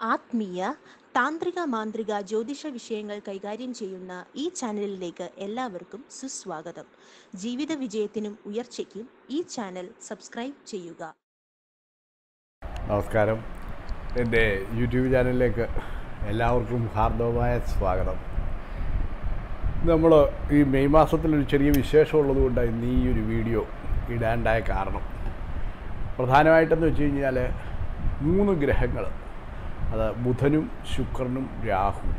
ആത്മീയ താന്ത്രിക മാന്ത്രിക ജ്യോതിഷ വിഷയങ്ങൾ കൈകാര്യം ചെയ്യുന്ന ഈ ചാനലിലേക്ക് എല്ലാവർക്കും സുസ്വാഗതം ജീവിത വിജയത്തിനും ഉയർച്ചയ്ക്കും ഈ ചാനൽ സബ്സ്ക്രൈബ് ചെയ്യുക നമസ്കാരം എൻ്റെ യൂട്യൂബ് ചാനലിലേക്ക് എല്ലാവർക്കും ഹാർദവമായ സ്വാഗതം നമ്മൾ ഈ മെയ് മാസത്തിലൊരു ചെറിയ വിശേഷമുള്ളത് കൊണ്ടാണ് ഇന്ന് ഈ ഒരു വീഡിയോ ഇടാണ്ടായ കാരണം പ്രധാനമായിട്ടെന്ന് വെച്ച് കഴിഞ്ഞാൽ മൂന്ന് ഗ്രഹങ്ങൾ അത് ബുധനും ശുക്രനും രാഹു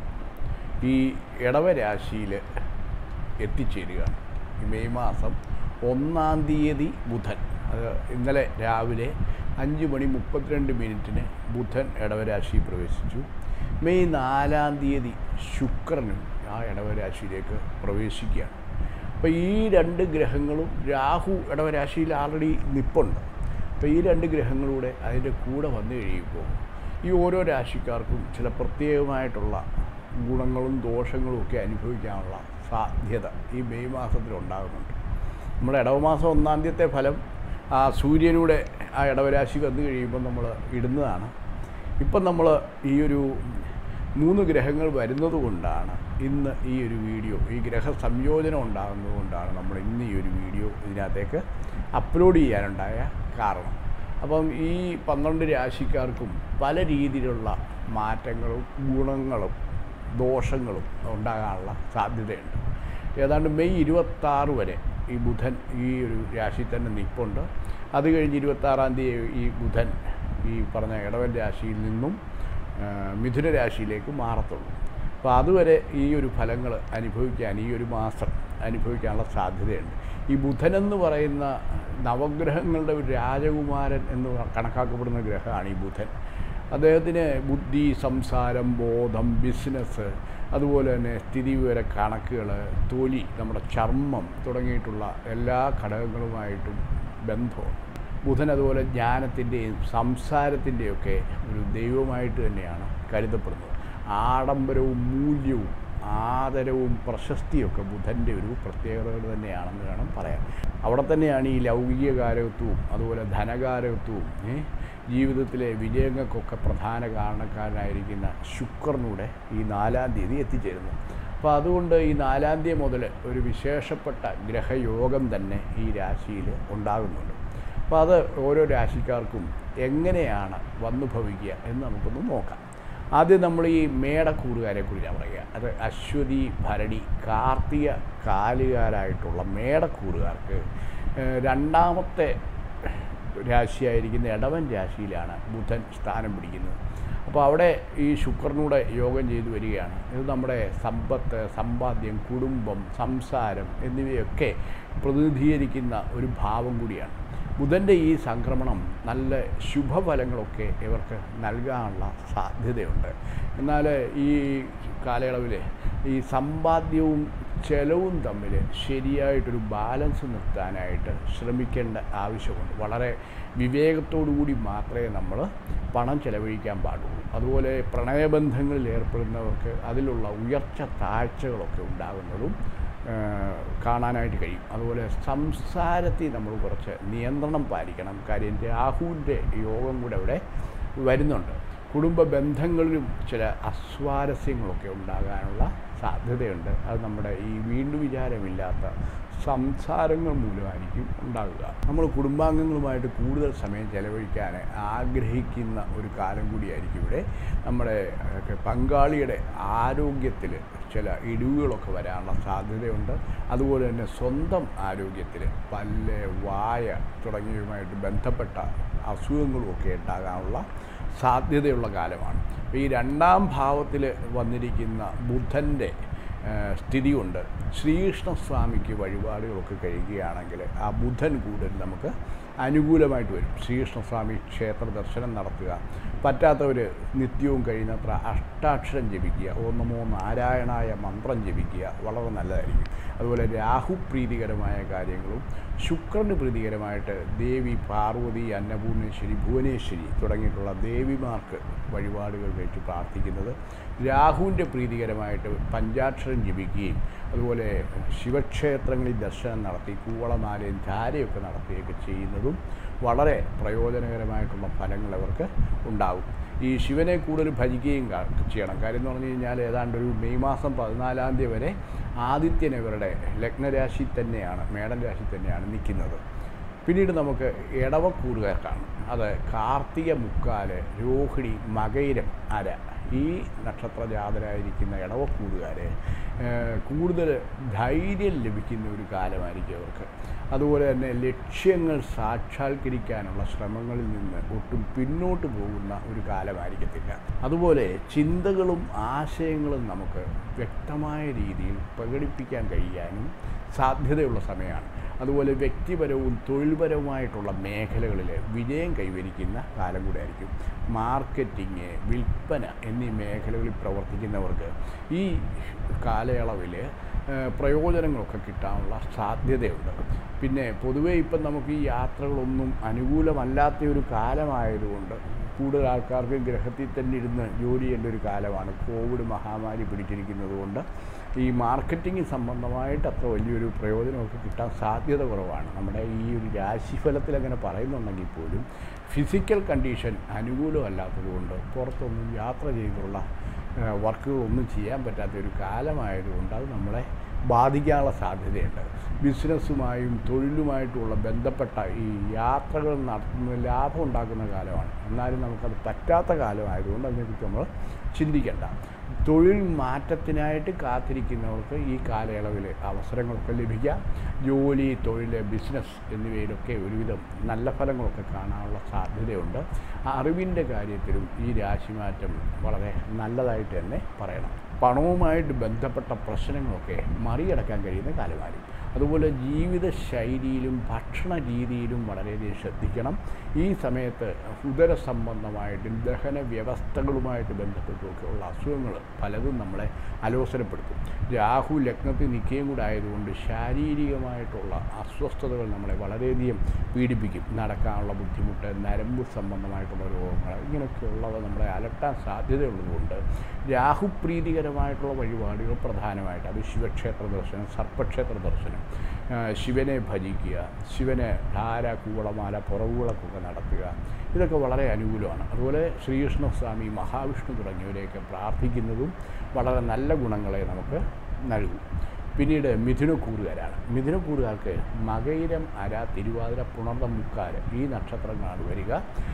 ഈ ഇടവരാശിയിൽ എത്തിച്ചേരുകയാണ് ഈ മെയ് മാസം ഒന്നാം തീയതി ബുധൻ അത് ഇന്നലെ രാവിലെ അഞ്ച് മണി മുപ്പത്തിരണ്ട് മിനിറ്റിന് ബുധൻ ഇടവരാശി പ്രവേശിച്ചു മെയ് നാലാം തീയതി ശുക്രനും ആ ഇടവരാശിയിലേക്ക് പ്രവേശിക്കുകയാണ് അപ്പോൾ ഈ രണ്ട് ഗ്രഹങ്ങളും രാഹു ഇടവരാശിയിൽ ആൾറെഡി നിപ്പുണ്ട് അപ്പോൾ ഈ രണ്ട് ഗ്രഹങ്ങളൂടെ അതിൻ്റെ കൂടെ വന്നു കഴിയുമ്പോൾ ഈ ഓരോ രാശിക്കാർക്കും ചില പ്രത്യേകമായിട്ടുള്ള ഗുണങ്ങളും ദോഷങ്ങളും ഒക്കെ അനുഭവിക്കാനുള്ള സാധ്യത ഈ മെയ് മാസത്തിൽ ഉണ്ടാകുന്നുണ്ട് നമ്മുടെ ഇടവമാസം ഒന്നാം തീയത്തെ ഫലം ആ സൂര്യനൂടെ ആ ഇടവരാശി വന്നു കഴിയുമ്പോൾ നമ്മൾ ഇടുന്നതാണ് ഇപ്പം നമ്മൾ ഈ ഒരു മൂന്ന് ഗ്രഹങ്ങൾ വരുന്നത് കൊണ്ടാണ് ഇന്ന് ഈ ഒരു വീഡിയോ ഈ ഗ്രഹ സംയോജനം ഉണ്ടാകുന്നത് കൊണ്ടാണ് നമ്മൾ ഇന്ന് ഈ ഒരു വീഡിയോ ഇതിനകത്തേക്ക് അപ്ലോഡ് ചെയ്യാനുണ്ടായ കാരണം അപ്പം ഈ പന്ത്രണ്ട് രാശിക്കാർക്കും പല രീതിയിലുള്ള മാറ്റങ്ങളും ഗുണങ്ങളും ദോഷങ്ങളും ഉണ്ടാകാനുള്ള സാധ്യതയുണ്ട് ഏതാണ്ട് മെയ് ഇരുപത്താറ് വരെ ഈ ബുധൻ ഈ ഒരു രാശി തന്നെ നിൽപ്പുണ്ട് അത് കഴിഞ്ഞ് ഇരുപത്താറാം തീയതി ഈ ബുധൻ ഈ പറഞ്ഞ ഇടവൻ രാശിയിൽ നിന്നും ആ, മിഥുന രാശിയിലേക്ക് മാറത്തുള്ളൂ അപ്പോൾ അതുവരെ ഈ ഒരു ഫലങ്ങൾ അനുഭവിക്കാൻ ഈ ഒരു മാസം അനുഭവിക്കാനുള്ള സാധ്യതയുണ്ട് ഈ ബുധനെന്ന് പറയുന്ന നവഗ്രഹങ്ങളുടെ ഒരു രാജകുമാരൻ എന്ന് കണക്കാക്കപ്പെടുന്ന ഗ്രഹമാണ് ഈ ബുധൻ അദ്ദേഹത്തിന് ബുദ്ധി സംസാരം ബോധം ബിസിനസ് അതുപോലെ തന്നെ സ്ഥിതിവിവര കണക്കുകൾ തൊലി നമ്മുടെ ചർമ്മം തുടങ്ങിയിട്ടുള്ള എല്ലാ ഘടകങ്ങളുമായിട്ടും ബന്ധമുണ്ട് ബുധൻ അതുപോലെ ജ്ഞാനത്തിൻ്റെയും സംസാരത്തിൻ്റെയൊക്കെ ഒരു ദൈവമായിട്ട് തന്നെയാണ് കരുതപ്പെടുന്നത് ആഡംബരവും മൂല്യവും ആദരവും പ്രശസ്തിയൊക്കെ ബുധൻ്റെ ഒരു പ്രത്യേകതകൾ തന്നെയാണെന്ന് വേണം പറയാൻ അവിടെ തന്നെയാണ് ഈ ലൗകിക കാരകത്വവും അതുപോലെ ധനകാരകത്വവും ഏ, ജീവിതത്തിലെ വിജയങ്ങൾക്കൊക്കെ പ്രധാന കാരണക്കാരനായിരിക്കുന്ന ശുക്രനൂടെ ഈ നാലാം തീയതി എത്തിച്ചേരുന്നു അപ്പോൾ അതുകൊണ്ട് ഈ നാലാം തീയതി മുതൽ ഒരു വിശേഷപ്പെട്ട ഗ്രഹയോഗം തന്നെ ഈ രാശിയിൽ ഉണ്ടാകുന്നുണ്ട് അപ്പോൾ അത് ഓരോ രാശിക്കാർക്കും എങ്ങനെയാണ് വന്നു ഭവിക്കുക എന്ന് നമുക്കൊന്ന് നോക്കാം ആദ്യം നമ്മൾ ഈ മേടക്കൂറുകാരെ കുറിച്ചാണ് പറയുക അത് അശ്വതി ഭരണി കാർത്തിക കാലുകാരായിട്ടുള്ള മേടക്കൂറുകാർക്ക് ഏഹ്, രണ്ടാമത്തെ രാശിയായിരിക്കുന്ന ഇടവൻ രാശിയിലാണ് ബുധൻ സ്ഥാനം പിടിക്കുന്നത് അപ്പോൾ അവിടെ ഈ ശുക്രനൂടെ യോഗം ചെയ്തു വരികയാണ് ഇത് നമ്മുടെ സമ്പത്ത് സമ്പാദ്യം കുടുംബം സംസാരം എന്നിവയൊക്കെ പ്രതിനിധീകരിക്കുന്ന ഒരു ഭാവം കൂടിയാണ് ബുധൻ്റെ ഈ സംക്രമണം നല്ല ശുഭഫലങ്ങളൊക്കെ ഇവർക്ക് നൽകാനുള്ള സാധ്യതയുണ്ട് എന്നാൽ ഈ കാലയളവിൽ ഈ സമ്പാദ്യവും ചെലവും തമ്മിൽ ശരിയായിട്ടൊരു ബാലൻസ് നിർത്താനായിട്ട് ശ്രമിക്കേണ്ട ആവശ്യമുണ്ട് വളരെ വിവേകത്തോടു കൂടി മാത്രമേ നമ്മൾ പണം ചെലവഴിക്കാൻ പാടുള്ളൂ അതുപോലെ പ്രണയബന്ധങ്ങളിൽ ഏർപ്പെടുന്നവർക്ക് അതിലുള്ള ഉയർച്ച താഴ്ചകളൊക്കെ ഉണ്ടാകുന്നതും ആ, കാണാനായിട്ട് കഴിയും അതുപോലെ സംസാരത്തിൽ നമ്മൾ കുറച്ച് നിയന്ത്രണം പാലിക്കണം കാര്യം രാഹുവിൻ്റെ യോഗം കൂടെ അവിടെ വരുന്നുണ്ട് കുടുംബ ബന്ധങ്ങളിലും ചില അസ്വാരസ്യങ്ങളൊക്കെ ഉണ്ടാകാനുള്ള സാധ്യതയുണ്ട് അത് നമ്മുടെ ഈ വീണ്ടും വിചാരമില്ലാത്ത സംസാരങ്ങൾ മൂലമായിരിക്കും ഉണ്ടാകുക നമ്മൾ കുടുംബാംഗങ്ങളുമായിട്ട് കൂടുതൽ സമയം ചെലവഴിക്കാൻ ആഗ്രഹിക്കുന്ന ഒരു കാലം കൂടിയായിരിക്കും ഇവിടെ നമ്മുടെ ഒക്കെ പങ്കാളിയുടെ ആരോഗ്യത്തിൽ ചില ഇടിവുകളൊക്കെ വരാനുള്ള സാധ്യതയുണ്ട് അതുപോലെ തന്നെ സ്വന്തം ആരോഗ്യത്തിൽ പല്ല് വായ തുടങ്ങിയവയുമായിട്ട് ബന്ധപ്പെട്ട അസുഖങ്ങളുമൊക്കെ ഉണ്ടാകാനുള്ള സാധ്യതയുള്ള കാലമാണ് അപ്പോൾ ഈ രണ്ടാം ഭാവത്തിൽ വന്നിരിക്കുന്ന ബുധൻ്റെ ഏഹ്, സ്ഥിതി കൊണ്ട് ശ്രീകൃഷ്ണസ്വാമിക്ക് വഴിപാടുകളൊക്കെ കഴിയുകയാണെങ്കിൽ ആ ബുധൻ കൂടുതൽ നമുക്ക് അനുകൂലമായിട്ട് വരും ശ്രീകൃഷ്ണസ്വാമി ക്ഷേത്ര ദർശനം നടത്തുക പറ്റാത്തവർ നിത്യവും കഴിയുന്നത്ര അഷ്ടാക്ഷരം ജപിക്കുക ഓ നമോ നാരായണായ മന്ത്രം ജപിക്കുക വളരെ നല്ലതായിരിക്കും അതുപോലെ രാഹു പ്രീതികരമായ കാര്യങ്ങളും ശുക്രന് പ്രീതികരമായിട്ട് ദേവി പാർവതി അന്നപൂർണേശ്വരി ഭുവനേശ്വരി തുടങ്ങിയിട്ടുള്ള ദേവിമാർക്ക് വഴിപാടുകൾ കഴിച്ച് പ്രാർത്ഥിക്കുന്നത് രാഹുവിൻ്റെ പ്രീതികരമായിട്ട് പഞ്ചാക്ഷരം ജപിക്കുകയും അതുപോലെ ശിവക്ഷേത്രങ്ങളിൽ ദർശനം നടത്തി കൂവളമാലയും ധാരയൊക്കെ നടത്തുകയൊക്കെ ചെയ്യുന്നതും വളരെ പ്രയോജനകരമായിട്ടുള്ള ഫലങ്ങൾ അവർക്ക് ഉണ്ടാകും ഈ ശിവനെ കൂടുതൽ ഭജിക്കുകയും കാ- ചെയ്യണം കാര്യം എന്ന് പറഞ്ഞു കഴിഞ്ഞാൽ ഏതാണ്ട് ഒരു മെയ് മാസം പതിനാലാം തീയതി വരെ ആദിത്യൻ ഇവരുടെ ലഗ്നരാശി തന്നെയാണ് മേടൻ രാശി തന്നെയാണ് നിൽക്കുന്നത് പിന്നീട് നമുക്ക് ഇടവക്കൂറുകാർക്കാണ് അത് കാർത്തിക മുക്കാല് രോഹിണി മകയിരം അര ഈ നക്ഷത്ര ജാതരായിരിക്കുന്ന ഇടവക്കൂറുകാരെ കൂടുതൽ ധൈര്യം ലഭിക്കുന്ന ഒരു കാലമായിരിക്കും അവർക്ക് അതുപോലെ തന്നെ ലക്ഷ്യങ്ങൾ സാക്ഷാത്കരിക്കാനുള്ള ശ്രമങ്ങളിൽ നിന്ന് ഒട്ടും പിന്നോട്ട് പോകുന്ന ഒരു കാലമായിരിക്കത്തില്ല അതുപോലെ ചിന്തകളും ആശയങ്ങളും നമുക്ക് വ്യക്തമായ രീതിയിൽ പ്രകടിപ്പിക്കാൻ കഴിയാനും സാധ്യതയുള്ള സമയമാണ് അതുപോലെ വ്യക്തിപരവും തൊഴിൽപരവുമായിട്ടുള്ള മേഖലകളിൽ വിജയം കൈവരിക്കുന്ന കാലം കൂടെ ആയിരിക്കും മാർക്കറ്റിങ് വിൽപ്പന എന്നീ മേഖലകളിൽ പ്രവർത്തിക്കുന്നവർക്ക് ഈ കാലയളവിൽ ഏഹ്, പ്രയോജനങ്ങളൊക്കെ കിട്ടാനുള്ള സാധ്യതയുണ്ട് പിന്നെ പൊതുവേ ഇപ്പം നമുക്ക് ഈ യാത്രകളൊന്നും അനുകൂലമല്ലാത്ത ഒരു കാലമായതുകൊണ്ട് കൂടുതൽ ആൾക്കാർക്ക് ഗ്രഹത്തിൽ തന്നെ ഇരുന്ന് ജോലി ചെയ്യേണ്ട ഒരു കാലമാണ് കോവിഡ് മഹാമാരി പിടിച്ചിരിക്കുന്നത് കൊണ്ട് ഈ മാർക്കറ്റിംഗ് സംബന്ധമായിട്ട് അത്ര വലിയൊരു പ്രയോജനമൊക്കെ കിട്ടാൻ സാധ്യത കുറവാണ് നമ്മുടെ ഈ ഒരു രാശിഫലത്തിൽ അങ്ങനെ പറയുന്നുണ്ടെങ്കിൽ പോലും ഫിസിക്കൽ കണ്ടീഷൻ അനുകൂലമല്ലാത്തതുകൊണ്ട് പുറത്തൊന്നും യാത്ര ചെയ്തുള്ള ഏഹ്, വർക്കുകളൊന്നും ചെയ്യാൻ പറ്റാത്ത ഒരു കാലമായതുകൊണ്ട് അത് നമ്മളെ ബാധിക്കാനുള്ള സാധ്യതയുണ്ട് ബിസിനസ്സുമായും തൊഴിലുമായിട്ടുള്ള ബന്ധപ്പെട്ട ഈ യാത്രകൾ നടത്തുന്ന ലാഭം ഉണ്ടാക്കുന്ന കാലമാണ് എന്നാലും നമുക്കത് പറ്റാത്ത കാലമായതുകൊണ്ട് അതിനെക്കുറിച്ച് നമ്മൾ ചിന്തിക്കേണ്ട തൊഴിൽ മാറ്റത്തിനായിട്ട് കാത്തിരിക്കുന്നവർക്ക് ഈ കാലയളവിൽ അവസരങ്ങളൊക്കെ ലഭിക്കാം ജോലി തൊഴിൽ ബിസിനസ് എന്നിവയിലൊക്കെ ഒരുവിധം നല്ല ഫലങ്ങളൊക്കെ കാണാനുള്ള സാധ്യതയുണ്ട് അറിവിൻ്റെ കാര്യത്തിലും ഈ രാശിമാറ്റം വളരെ നല്ലതായിട്ട് തന്നെ പറയണം പണവുമായിട്ട് ബന്ധപ്പെട്ട പ്രശ്നങ്ങളൊക്കെ മറികടക്കാൻ കഴിയുന്ന കാലമായിരിക്കും അതുപോലെ ജീവിത ശൈലിയിലും ഭക്ഷണ രീതിയിലും വളരെയധികം ശ്രദ്ധിക്കണം ഈ സമയത്ത് ഉദര സംബന്ധമായിട്ടും ദഹന വ്യവസ്ഥകളുമായിട്ട് ബന്ധപ്പെട്ടുമൊക്കെയുള്ള അസുഖങ്ങൾ പലതും നമ്മളെ അലോസരപ്പെടുത്തും രാഹു ലഗ്നത്തിൽ നിൽക്കുകയും കൂടെ ആയതുകൊണ്ട് ശാരീരികമായിട്ടുള്ള അസ്വസ്ഥതകൾ നമ്മളെ വളരെയധികം പീഡിപ്പിക്കും നടക്കാനുള്ള ബുദ്ധിമുട്ട് നരമ്പ് സംബന്ധമായിട്ടുള്ള രോഗങ്ങൾ ഇങ്ങനെയൊക്കെയുള്ളവ നമ്മളെ അലട്ടാൻ സാധ്യതയുള്ളതുകൊണ്ട് രാഹുപ്രീതികരമായിട്ടുള്ള വഴിപാടുകൾ പ്രധാനമായിട്ട് അത് ശിവക്ഷേത്ര ദർശനം സർപ്പക്ഷേത്ര ദർശനം ആ, ശിവനെ ഭജിക്കുക ശിവന് ധാര കൂവളമാല പുറവുകളൊക്കെ നടത്തുക ഇതൊക്കെ വളരെ അനുകൂലമാണ് അതുപോലെ ശ്രീകൃഷ്ണസ്വാമി മഹാവിഷ്ണു തുടങ്ങിയവരെയൊക്കെ പ്രാർത്ഥിക്കുന്നതും വളരെ നല്ല ഗുണങ്ങളെ നമുക്ക് നൽകും പിന്നീട് മിഥുനക്കൂറുകാരാണ് മിഥുനക്കൂറുകാർക്ക് മകയിരം അര തിരുവാതിര പുണർന്ന മുക്കാല് ഈ നക്ഷത്രങ്ങളാണ് വരിക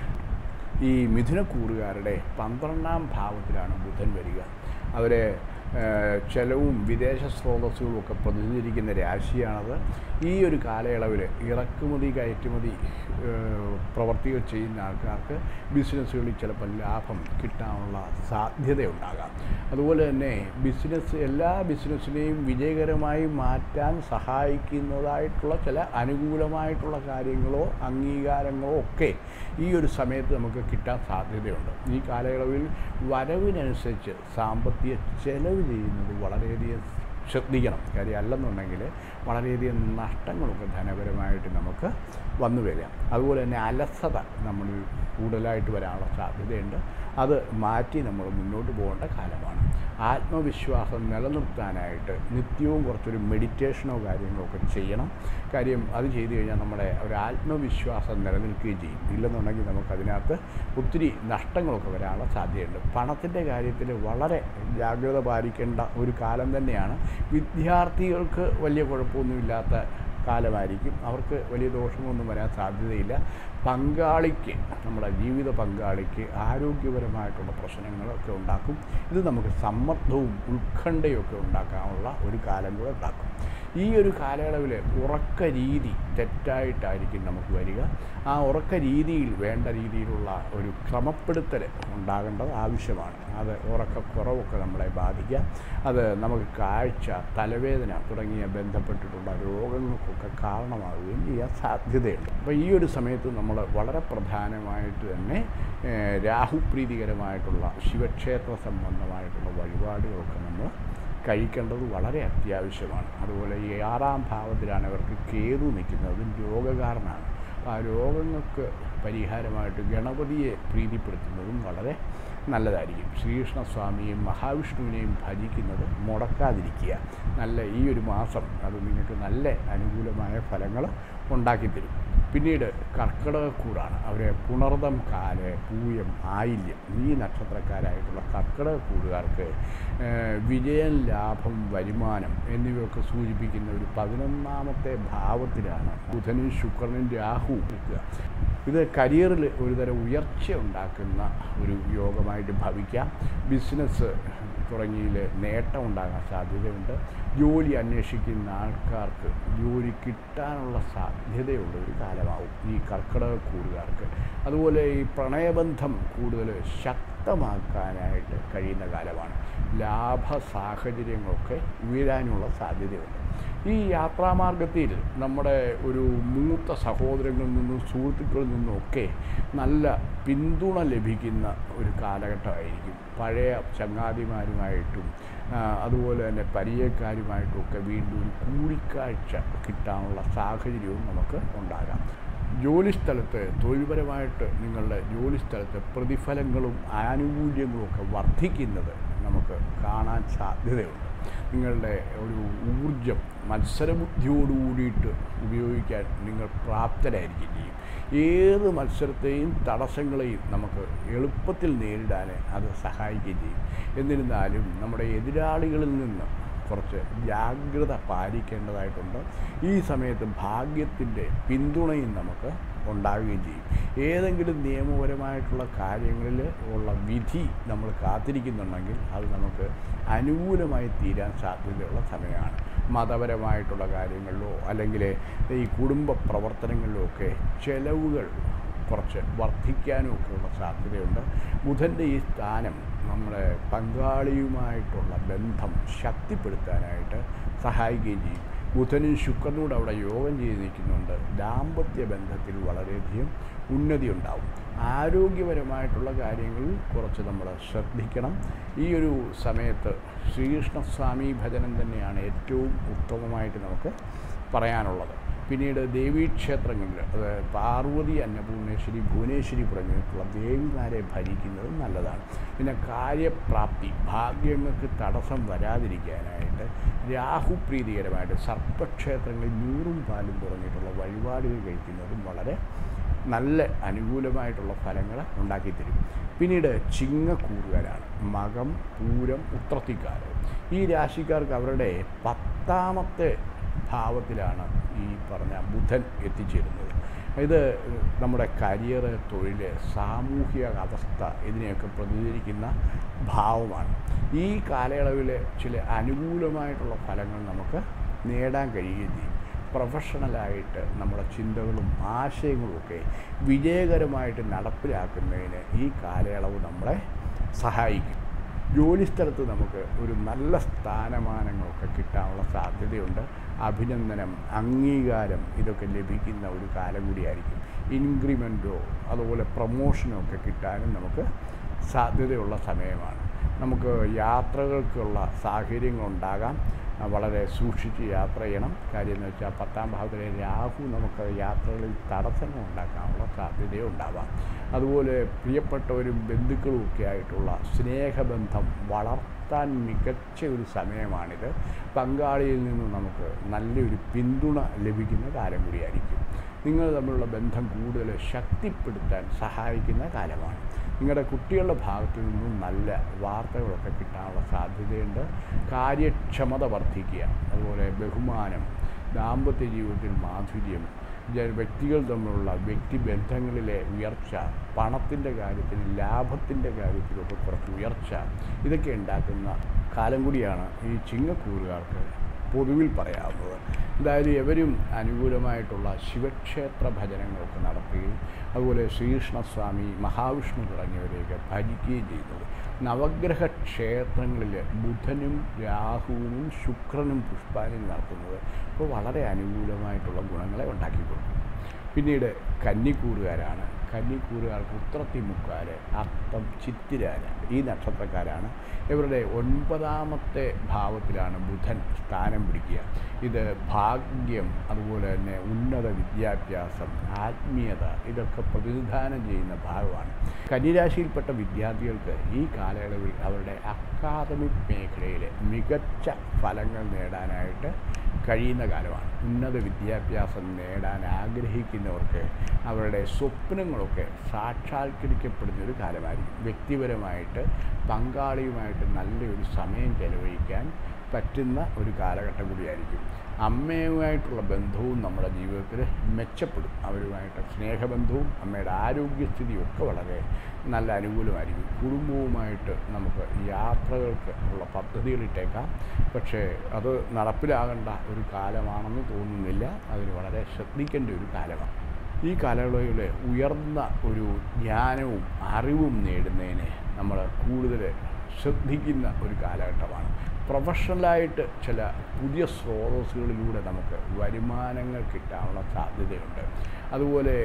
ഈ മിഥുനക്കൂറുകാരുടെ പന്ത്രണ്ടാം ഭാവത്തിലാണ് ബുധൻ വരിക അവരെ ഏഹ്, ചെലവും വിദേശ സ്രോതസ്സുകളും ഒക്കെ പ്രതിനിധീകരിക്കുന്ന രാശിയാണത് ഈ ഒരു കാലയളവിൽ ഇറക്കുമതി കയറ്റുമതി ഏഹ്, പ്രവർത്തികൾ ചെയ്യുന്ന ആൾക്കാർക്ക് ബിസിനസ്സുകളിൽ ചിലപ്പോൾ ലാഭം കിട്ടാനുള്ള സാധ്യതയുണ്ടാകാം അതുപോലെ തന്നെ ബിസിനസ് എല്ലാ ബിസിനസ്സിനെയും വിജയകരമായി മാറ്റാൻ സഹായിക്കുന്നതായിട്ടുള്ള ചില അനുകൂലമായിട്ടുള്ള കാര്യങ്ങളോ അംഗീകാരങ്ങളോ ഒക്കെ ഈ ഒരു സമയത്ത് നമുക്ക് കിട്ടാൻ സാധ്യതയുണ്ട് ഈ കാലയളവിൽ വരവിനനുസരിച്ച് സാമ്പത്തിക ചെലവ് ചെയ്യുന്നത് വളരെയധികം ശ്രദ്ധിക്കണം കാര്യം അല്ലെന്നുണ്ടെങ്കിൽ വളരെയധികം നഷ്ടങ്ങളൊക്കെ ധനപരമായിട്ട് നമുക്ക് വന്നു വരാം അതുപോലെ തന്നെ അലസത നമ്മൾ കൂടുതലായിട്ട് വരാനുള്ള സാധ്യതയുണ്ട് അത് മാറ്റി നമ്മൾ മുന്നോട്ട് പോകേണ്ട കാലമാണ് ആത്മവിശ്വാസം നിലനിർത്താനായിട്ട് നിത്യവും കുറച്ചൊരു മെഡിറ്റേഷനോ കാര്യങ്ങളോ ഒക്കെ ചെയ്യണം കാര്യം അത് ചെയ്തു കഴിഞ്ഞാൽ നമ്മുടെ ഒരു ആത്മവിശ്വാസം നിലനിൽക്കുകയും ചെയ്യും ഇല്ലെന്നുണ്ടെങ്കിൽ നമുക്കതിനകത്ത് ഒത്തിരി നഷ്ടങ്ങളൊക്കെ വരാനുള്ള സാധ്യതയുണ്ട് പണത്തിൻ്റെ കാര്യത്തിൽ വളരെ ജാഗ്രത പാലിക്കേണ്ട ഒരു കാലം തന്നെയാണ് വിദ്യാർത്ഥികൾക്ക് വലിയ കുഴപ്പമൊന്നുമില്ലാത്ത കാലമായിരിക്കും അവർക്ക് വലിയ ദോഷങ്ങളൊന്നും വരാൻ സാധ്യതയില്ല പങ്കാളിക്ക് നമ്മുടെ ജീവിത പങ്കാളിക്ക് ആരോഗ്യപരമായിട്ടുള്ള പ്രശ്നങ്ങളൊക്കെ ഉണ്ടാക്കും ഇത് നമുക്ക് സമ്മർദ്ദവും ഉത്കണ്ഠയൊക്കെ ഉണ്ടാക്കാനുള്ള ഒരു കാലം കൂടെ ഉണ്ടാക്കും ഈ ഒരു കാലയളവിൽ ഉറക്ക രീതി തെറ്റായിട്ടായിരിക്കും നമുക്ക് വരിക ആ ഉറക്ക രീതിയിൽ വേണ്ട രീതിയിലുള്ള ഒരു ക്രമപ്പെടുത്തൽ ഉണ്ടാകേണ്ടത് ആവശ്യമാണ് അത് ഉറക്കക്കുറവൊക്കെ നമ്മളെ ബാധിക്കുക അത് നമുക്ക് കാഴ്ച തലവേദന തുടങ്ങിയ ബന്ധപ്പെട്ടിട്ടുള്ള രോഗങ്ങൾക്കൊക്കെ കാരണമാവുകയും ചെയ്യാൻ സാധ്യതയുണ്ട് അപ്പോൾ ഈ ഒരു സമയത്ത് നമ്മൾ വളരെ പ്രധാനമായിട്ട് തന്നെ ഏഹ്, രാഹുപ്രീതികരമായിട്ടുള്ള ശിവക്ഷേത്ര സംബന്ധമായിട്ടുള്ള വഴിപാടുകളൊക്കെ നമ്മൾ കഴിക്കേണ്ടത് വളരെ അത്യാവശ്യമാണ് അതുപോലെ ഈ ആറാം ഭാവത്തിലാണ് അവർക്ക് കേതു നിൽക്കുന്നത് രോഗകാരനാണ് അപ്പോൾ ആ രോഗങ്ങൾക്ക് പരിഹാരമായിട്ട് ഗണപതിയെ പ്രീതിപ്പെടുത്തുന്നതും വളരെ നല്ലതായിരിക്കും ശ്രീകൃഷ്ണസ്വാമിയെയും മഹാവിഷ്ണുവിനെയും ഭജിക്കുന്നത് മുടക്കാതിരിക്കുക നല്ല ഈ ഒരു മാസം അത് നിങ്ങൾക്ക് നല്ല അനുകൂലമായ ഫലങ്ങൾ ഉണ്ടാക്കിത്തരും പിന്നീട് കർക്കിടകക്കൂറാണ് അവരെ പുണർദം കാല് പൂയം ആയില്യം ഈ നക്ഷത്രക്കാരായിട്ടുള്ള കർക്കിടകക്കൂറുകാർക്ക് ഏഹ്, വിജയം ലാഭം വരുമാനം എന്നിവയൊക്കെ സൂചിപ്പിക്കുന്ന ഒരു പതിനൊന്നാമത്തെ ഭാവത്തിലാണ് ബുധനും ശുക്രനും രാഹു നിൽക്കുക ഇത് കരിയറിൽ ഒരുതരം ഉയർച്ച ഉണ്ടാക്കുന്ന ഒരു യോഗമായിട്ട് ഭവിക്കാം ബിസിനസ് തുടങ്ങിയിൽ നേട്ടം ഉണ്ടാകാൻ സാധ്യതയുണ്ട് ജോലി അന്വേഷിക്കുന്ന ആൾക്കാർക്ക് ജോലി കിട്ടാനുള്ള സാധ്യതയുള്ള ഒരു കാലമാവും ഈ കർക്കിടക കൂടുകാർക്ക് അതുപോലെ ഈ പ്രണയബന്ധം കൂടുതൽ ശക്തമാക്കാനായിട്ട് കഴിയുന്ന കാലമാണ് ലാഭ സാഹചര്യങ്ങളൊക്കെ ഉയരാനുള്ള സാധ്യതയുണ്ട് ഈ യാത്രാമാർഗത്തിൽ നമ്മുടെ ഒരു മൂത്ത സഹോദരങ്ങളിൽ നിന്നും സുഹൃത്തുക്കളിൽ നിന്നുമൊക്കെ നല്ല പിന്തുണ ലഭിക്കുന്ന ഒരു കാലഘട്ടമായിരിക്കും പഴയ ചങ്ങാതിമാരുമായിട്ടും ആ, അതുപോലെ തന്നെ പരിചയക്കാരുമായിട്ടും ഒക്കെ വീണ്ടും ഒരു കൂടിക്കാഴ്ച കിട്ടാനുള്ള സാഹചര്യവും നമുക്ക് ഉണ്ടാകാം ജോലിസ്ഥലത്ത് തൊഴിൽപരമായിട്ട് നിങ്ങളുടെ ജോലിസ്ഥലത്ത് പ്രതിഫലങ്ങളും ആനുകൂല്യങ്ങളും ഒക്കെ വർദ്ധിക്കുന്നത് നമുക്ക് കാണാൻ സാധ്യതയുണ്ട് നിങ്ങളുടെ ഒരു ഊർജം മത്സരബുദ്ധിയോടുകൂടിയിട്ട് ഉപയോഗിക്കാൻ നിങ്ങൾ പ്രാപ്തരായിരിക്കും ചെയ്യും ഏത് മത്സരത്തെയും തടസ്സങ്ങളെയും നമുക്ക് എളുപ്പത്തിൽ നേരിടാൻ അത് സഹായിക്കുകയും ചെയ്യും എന്നിരുന്നാലും നമ്മുടെ എതിരാളികളിൽ നിന്ന് കുറച്ച് ജാഗ്രത പാലിക്കേണ്ടതായിട്ടുണ്ട് ഈ സമയത്ത് ഭാഗ്യത്തിൻ്റെ പിന്തുണയും നമുക്ക് ഉണ്ടാവുകയും ചെയ്യും ഏതെങ്കിലും നിയമപരമായിട്ടുള്ള കാര്യങ്ങളിൽ ഉള്ള വിധി നമ്മൾ കാത്തിരിക്കുന്നുണ്ടെങ്കിൽ അത് നമുക്ക് അനുകൂലമായി തീരാൻ സാധ്യതയുള്ള സമയമാണ് മതപരമായിട്ടുള്ള കാര്യങ്ങളിലോ അല്ലെങ്കിൽ ഈ കുടുംബ പ്രവർത്തനങ്ങളിലോ ഒക്കെ ചെലവുകൾ കുറച്ച് വർദ്ധിക്കാനും ഒക്കെയുള്ള സാധ്യതയുണ്ട് ബുധൻ്റെ ഈ സ്ഥാനം നമ്മുടെ പങ്കാളിയുമായിട്ടുള്ള ബന്ധം ശക്തിപ്പെടുത്താനായിട്ട് സഹായിക്കുകയും ചെയ്യും ബുധനും ശുക്രനോട് അവിടെ യോഗം ചെയ്ത് നിൽക്കുന്നുണ്ട് ദാമ്പത്യ ബന്ധത്തിൽ വളരെയധികം ഉന്നതി ഉണ്ടാവും ആരോഗ്യപരമായിട്ടുള്ള കാര്യങ്ങളിൽ കുറച്ച് നമ്മൾ ശ്രദ്ധിക്കണം ഈ ഒരു സമയത്ത് ശ്രീകൃഷ്ണസ്വാമി ഭജനം തന്നെയാണ് ഏറ്റവും ഉത്തമമായിട്ട് നമുക്ക് പറയാനുള്ളത് പിന്നീട് ദേവീക്ഷേത്രങ്ങളിൽ അത് പാർവതി അന്നപൂർണേശ്വരി ഭുവനേശ്വരി തുടങ്ങിയിട്ടുള്ള ദേവിമാരെ ഭജിക്കുന്നത് നല്ലതാണ് പിന്നെ കാര്യപ്രാപ്തി ഭാഗ്യങ്ങൾക്ക് തടസ്സം വരാതിരിക്കാനായിട്ട് രാഹുപ്രീതികരമായിട്ട് സർപ്പക്ഷേത്രങ്ങളിൽ നൂറും പാലും തുടങ്ങിയിട്ടുള്ള വഴിപാടുകൾ കഴിക്കുന്നതും വളരെ നല്ല അനുകൂലമായിട്ടുള്ള ഫലങ്ങൾ ഉണ്ടാക്കിത്തരും പിന്നീട് ചിങ്ങക്കൂറുകാരാണ് മകം പൂരം ഉത്രത്തിക്കാര് ഈ രാശിക്കാർക്ക് അവരുടെ പത്താമത്തെ ഭാവത്തിലാണ് ഈ പറഞ്ഞ ബുധൻ എത്തിച്ചേരുന്നത് ഇത് നമ്മുടെ കരിയർ തൊഴിൽ സാമൂഹിക അവസ്ഥ ഇതിനെയൊക്കെ പ്രതിനിധീകരിക്കുന്ന ഭാവമാണ് ഈ കാലയളവിൽ ചില അനുകൂലമായിട്ടുള്ള ഫലങ്ങൾ നമുക്ക് നേടാൻ കഴിയുകയും ചെയ്യും പ്രൊഫഷണലായിട്ട് നമ്മുടെ ചിന്തകളും ആശയങ്ങളും ഒക്കെ വിജയകരമായിട്ട് നടപ്പിലാക്കുന്നതിന് ഈ കാലയളവ് നമ്മളെ സഹായിക്കും ജോലിസ്ഥലത്ത് നമുക്ക് ഒരു നല്ല സ്ഥാനമാനങ്ങളൊക്കെ കിട്ടാനുള്ള സാധ്യതയുണ്ട് അഭിനന്ദനം അംഗീകാരം ഇതൊക്കെ ലഭിക്കുന്ന ഒരു കാലം കൂടിയായിരിക്കും ഇൻക്രിമെൻറ്റോ അതുപോലെ പ്രൊമോഷനോ ഒക്കെ കിട്ടാനും നമുക്ക് സാധ്യതയുള്ള സമയമാണ് നമുക്ക് യാത്രകൾക്കുള്ള സാഹചര്യങ്ങളുണ്ടാകാം ആ, വളരെ സൂക്ഷിച്ച് യാത്ര ചെയ്യണം കാര്യം എന്ന് വെച്ചാൽ പത്താം ഭാവത്തിലെ രാഹു നമുക്ക് യാത്രകളിൽ തടസ്സങ്ങൾ ഉണ്ടാക്കാനുള്ള സാധ്യതയും ഉണ്ടാവാം അതുപോലെ പ്രിയപ്പെട്ടവരും ബന്ധുക്കളും ഒക്കെ ആയിട്ടുള്ള സ്നേഹബന്ധം വളർത്താൻ മികച്ച ഒരു സമയമാണിത് പങ്കാളിയിൽ നിന്ന് നമുക്ക് നല്ലൊരു പിന്തുണ ലഭിക്കുന്ന കാലം കൂടിയായിരിക്കും നിങ്ങൾ തമ്മിലുള്ള ബന്ധം കൂടുതൽ ശക്തിപ്പെടുത്താൻ സഹായിക്കുന്ന കാലമാണ് നിങ്ങളുടെ കുട്ടികളുടെ ഭാഗത്തു നിന്നും നല്ല വാർത്തകളൊക്കെ കിട്ടാനുള്ള സാധ്യതയുണ്ട് കാര്യക്ഷമത വർദ്ധിക്കുക അതുപോലെ ബഹുമാനം ദാമ്പത്യ ജീവിതത്തിൽ മാധുര്യം ജ- വ്യക്തികൾ തമ്മിലുള്ള വ്യക്തിബന്ധങ്ങളിലെ ഉയർച്ച പണത്തിൻ്റെ കാര്യത്തിൽ ലാഭത്തിൻ്റെ കാര്യത്തിലൊക്കെ കുറച്ച് ഉയർച്ച ഇതൊക്കെ ഉണ്ടാക്കുന്ന കാലം കൂടിയാണ് ഈ ചിങ്ങക്കൂറുകാർക്ക് പൊതുവിൽ പറയാവുന്നത് എന്തായാലും എവരും അനുകൂലമായിട്ടുള്ള ശിവക്ഷേത്ര ഭജനങ്ങളൊക്കെ നടത്തുകയും അതുപോലെ ശ്രീകൃഷ്ണസ്വാമി മഹാവിഷ്ണു തുടങ്ങിയവരെയൊക്കെ ഭജിക്കുകയും ചെയ്യുന്നത് നവഗ്രഹ ക്ഷേത്രങ്ങളിൽ ബുധനും രാഹുവിനും ശുക്രനും പുഷ്പാഞ്ജലി നടത്തുന്നത് ഇപ്പോൾ വളരെ അനുകൂലമായിട്ടുള്ള ഗുണങ്ങളെ ഉണ്ടാക്കി കൊടുക്കും പിന്നീട് കന്നിക്കൂറുകാരാണ് കന്നിക്കൂറുകാർക്ക് ഉത്രത്തി മുക്കാല് അത്തം ചിത്തിരാന ഈ നക്ഷത്രക്കാരാണ് ഇവരുടെ ഒൻപതാമത്തെ ഭാവത്തിലാണ് ബുധൻ സ്ഥാനം പിടിക്കുക ഇത് ഭാഗ്യം അതുപോലെ തന്നെ ഉന്നത വിദ്യാഭ്യാസം ആത്മീയത ഇതൊക്കെ പ്രതിനിധാനം ചെയ്യുന്ന ഭാഗമാണ് കന്നിരാശിയിൽപ്പെട്ട വിദ്യാർത്ഥികൾക്ക് ഈ കാലയളവിൽ അവരുടെ അക്കാദമിക് മേഖലയിൽ മികച്ച ഫലങ്ങൾ നേടാനായിട്ട് കഴിയുന്ന കാലമാണ് ഉന്നത വിദ്യാഭ്യാസം നേടാൻ ആഗ്രഹിക്കുന്നവർക്ക് അവരുടെ സ്വപ്നങ്ങളൊക്കെ സാക്ഷാത്കരിക്കപ്പെടുന്ന ഒരു കാലമായിരിക്കും വ്യക്തിപരമായിട്ട് പങ്കാളിയുമായിട്ട് നല്ലൊരു സമയം ചെലവഴിക്കാൻ പറ്റുന്ന ഒരു കാലഘട്ടം കൂടിയായിരിക്കും അമ്മയുമായിട്ടുള്ള ബന്ധവും നമ്മുടെ ജീവിതത്തിൽ മെച്ചപ്പെടും അവരുമായിട്ട് സ്നേഹബന്ധവും അമ്മയുടെ ആരോഗ്യസ്ഥിതിയും ഒക്കെ വളരെ നല്ല അനുകൂലമായിരിക്കും കുടുംബവുമായിട്ട് നമുക്ക് യാത്രകൾക്ക് ഉള്ള പദ്ധതികളിട്ടേക്കാം പക്ഷേ അത് നടപ്പിലാകേണ്ട ഒരു കാലമാണെന്ന് തോന്നുന്നില്ല അതിന് വളരെ ശ്രദ്ധിക്കേണ്ട ഒരു കാലമാണ് ഈ കാലയളവിൽ ഉയർന്ന ഒരു ജ്ഞാനവും അറിവും നേടുന്നതിന് നമ്മൾ കൂടുതൽ ശ്രദ്ധിക്കുന്ന ഒരു കാലഘട്ടമാണ് പ്രൊഫഷണലായിട്ട് ചില പുതിയ സ്രോതസ്സുകളിലൂടെ നമുക്ക് വരുമാനങ്ങൾ കിട്ടാനുള്ള സാധ്യതയുണ്ട് അതുപോലെ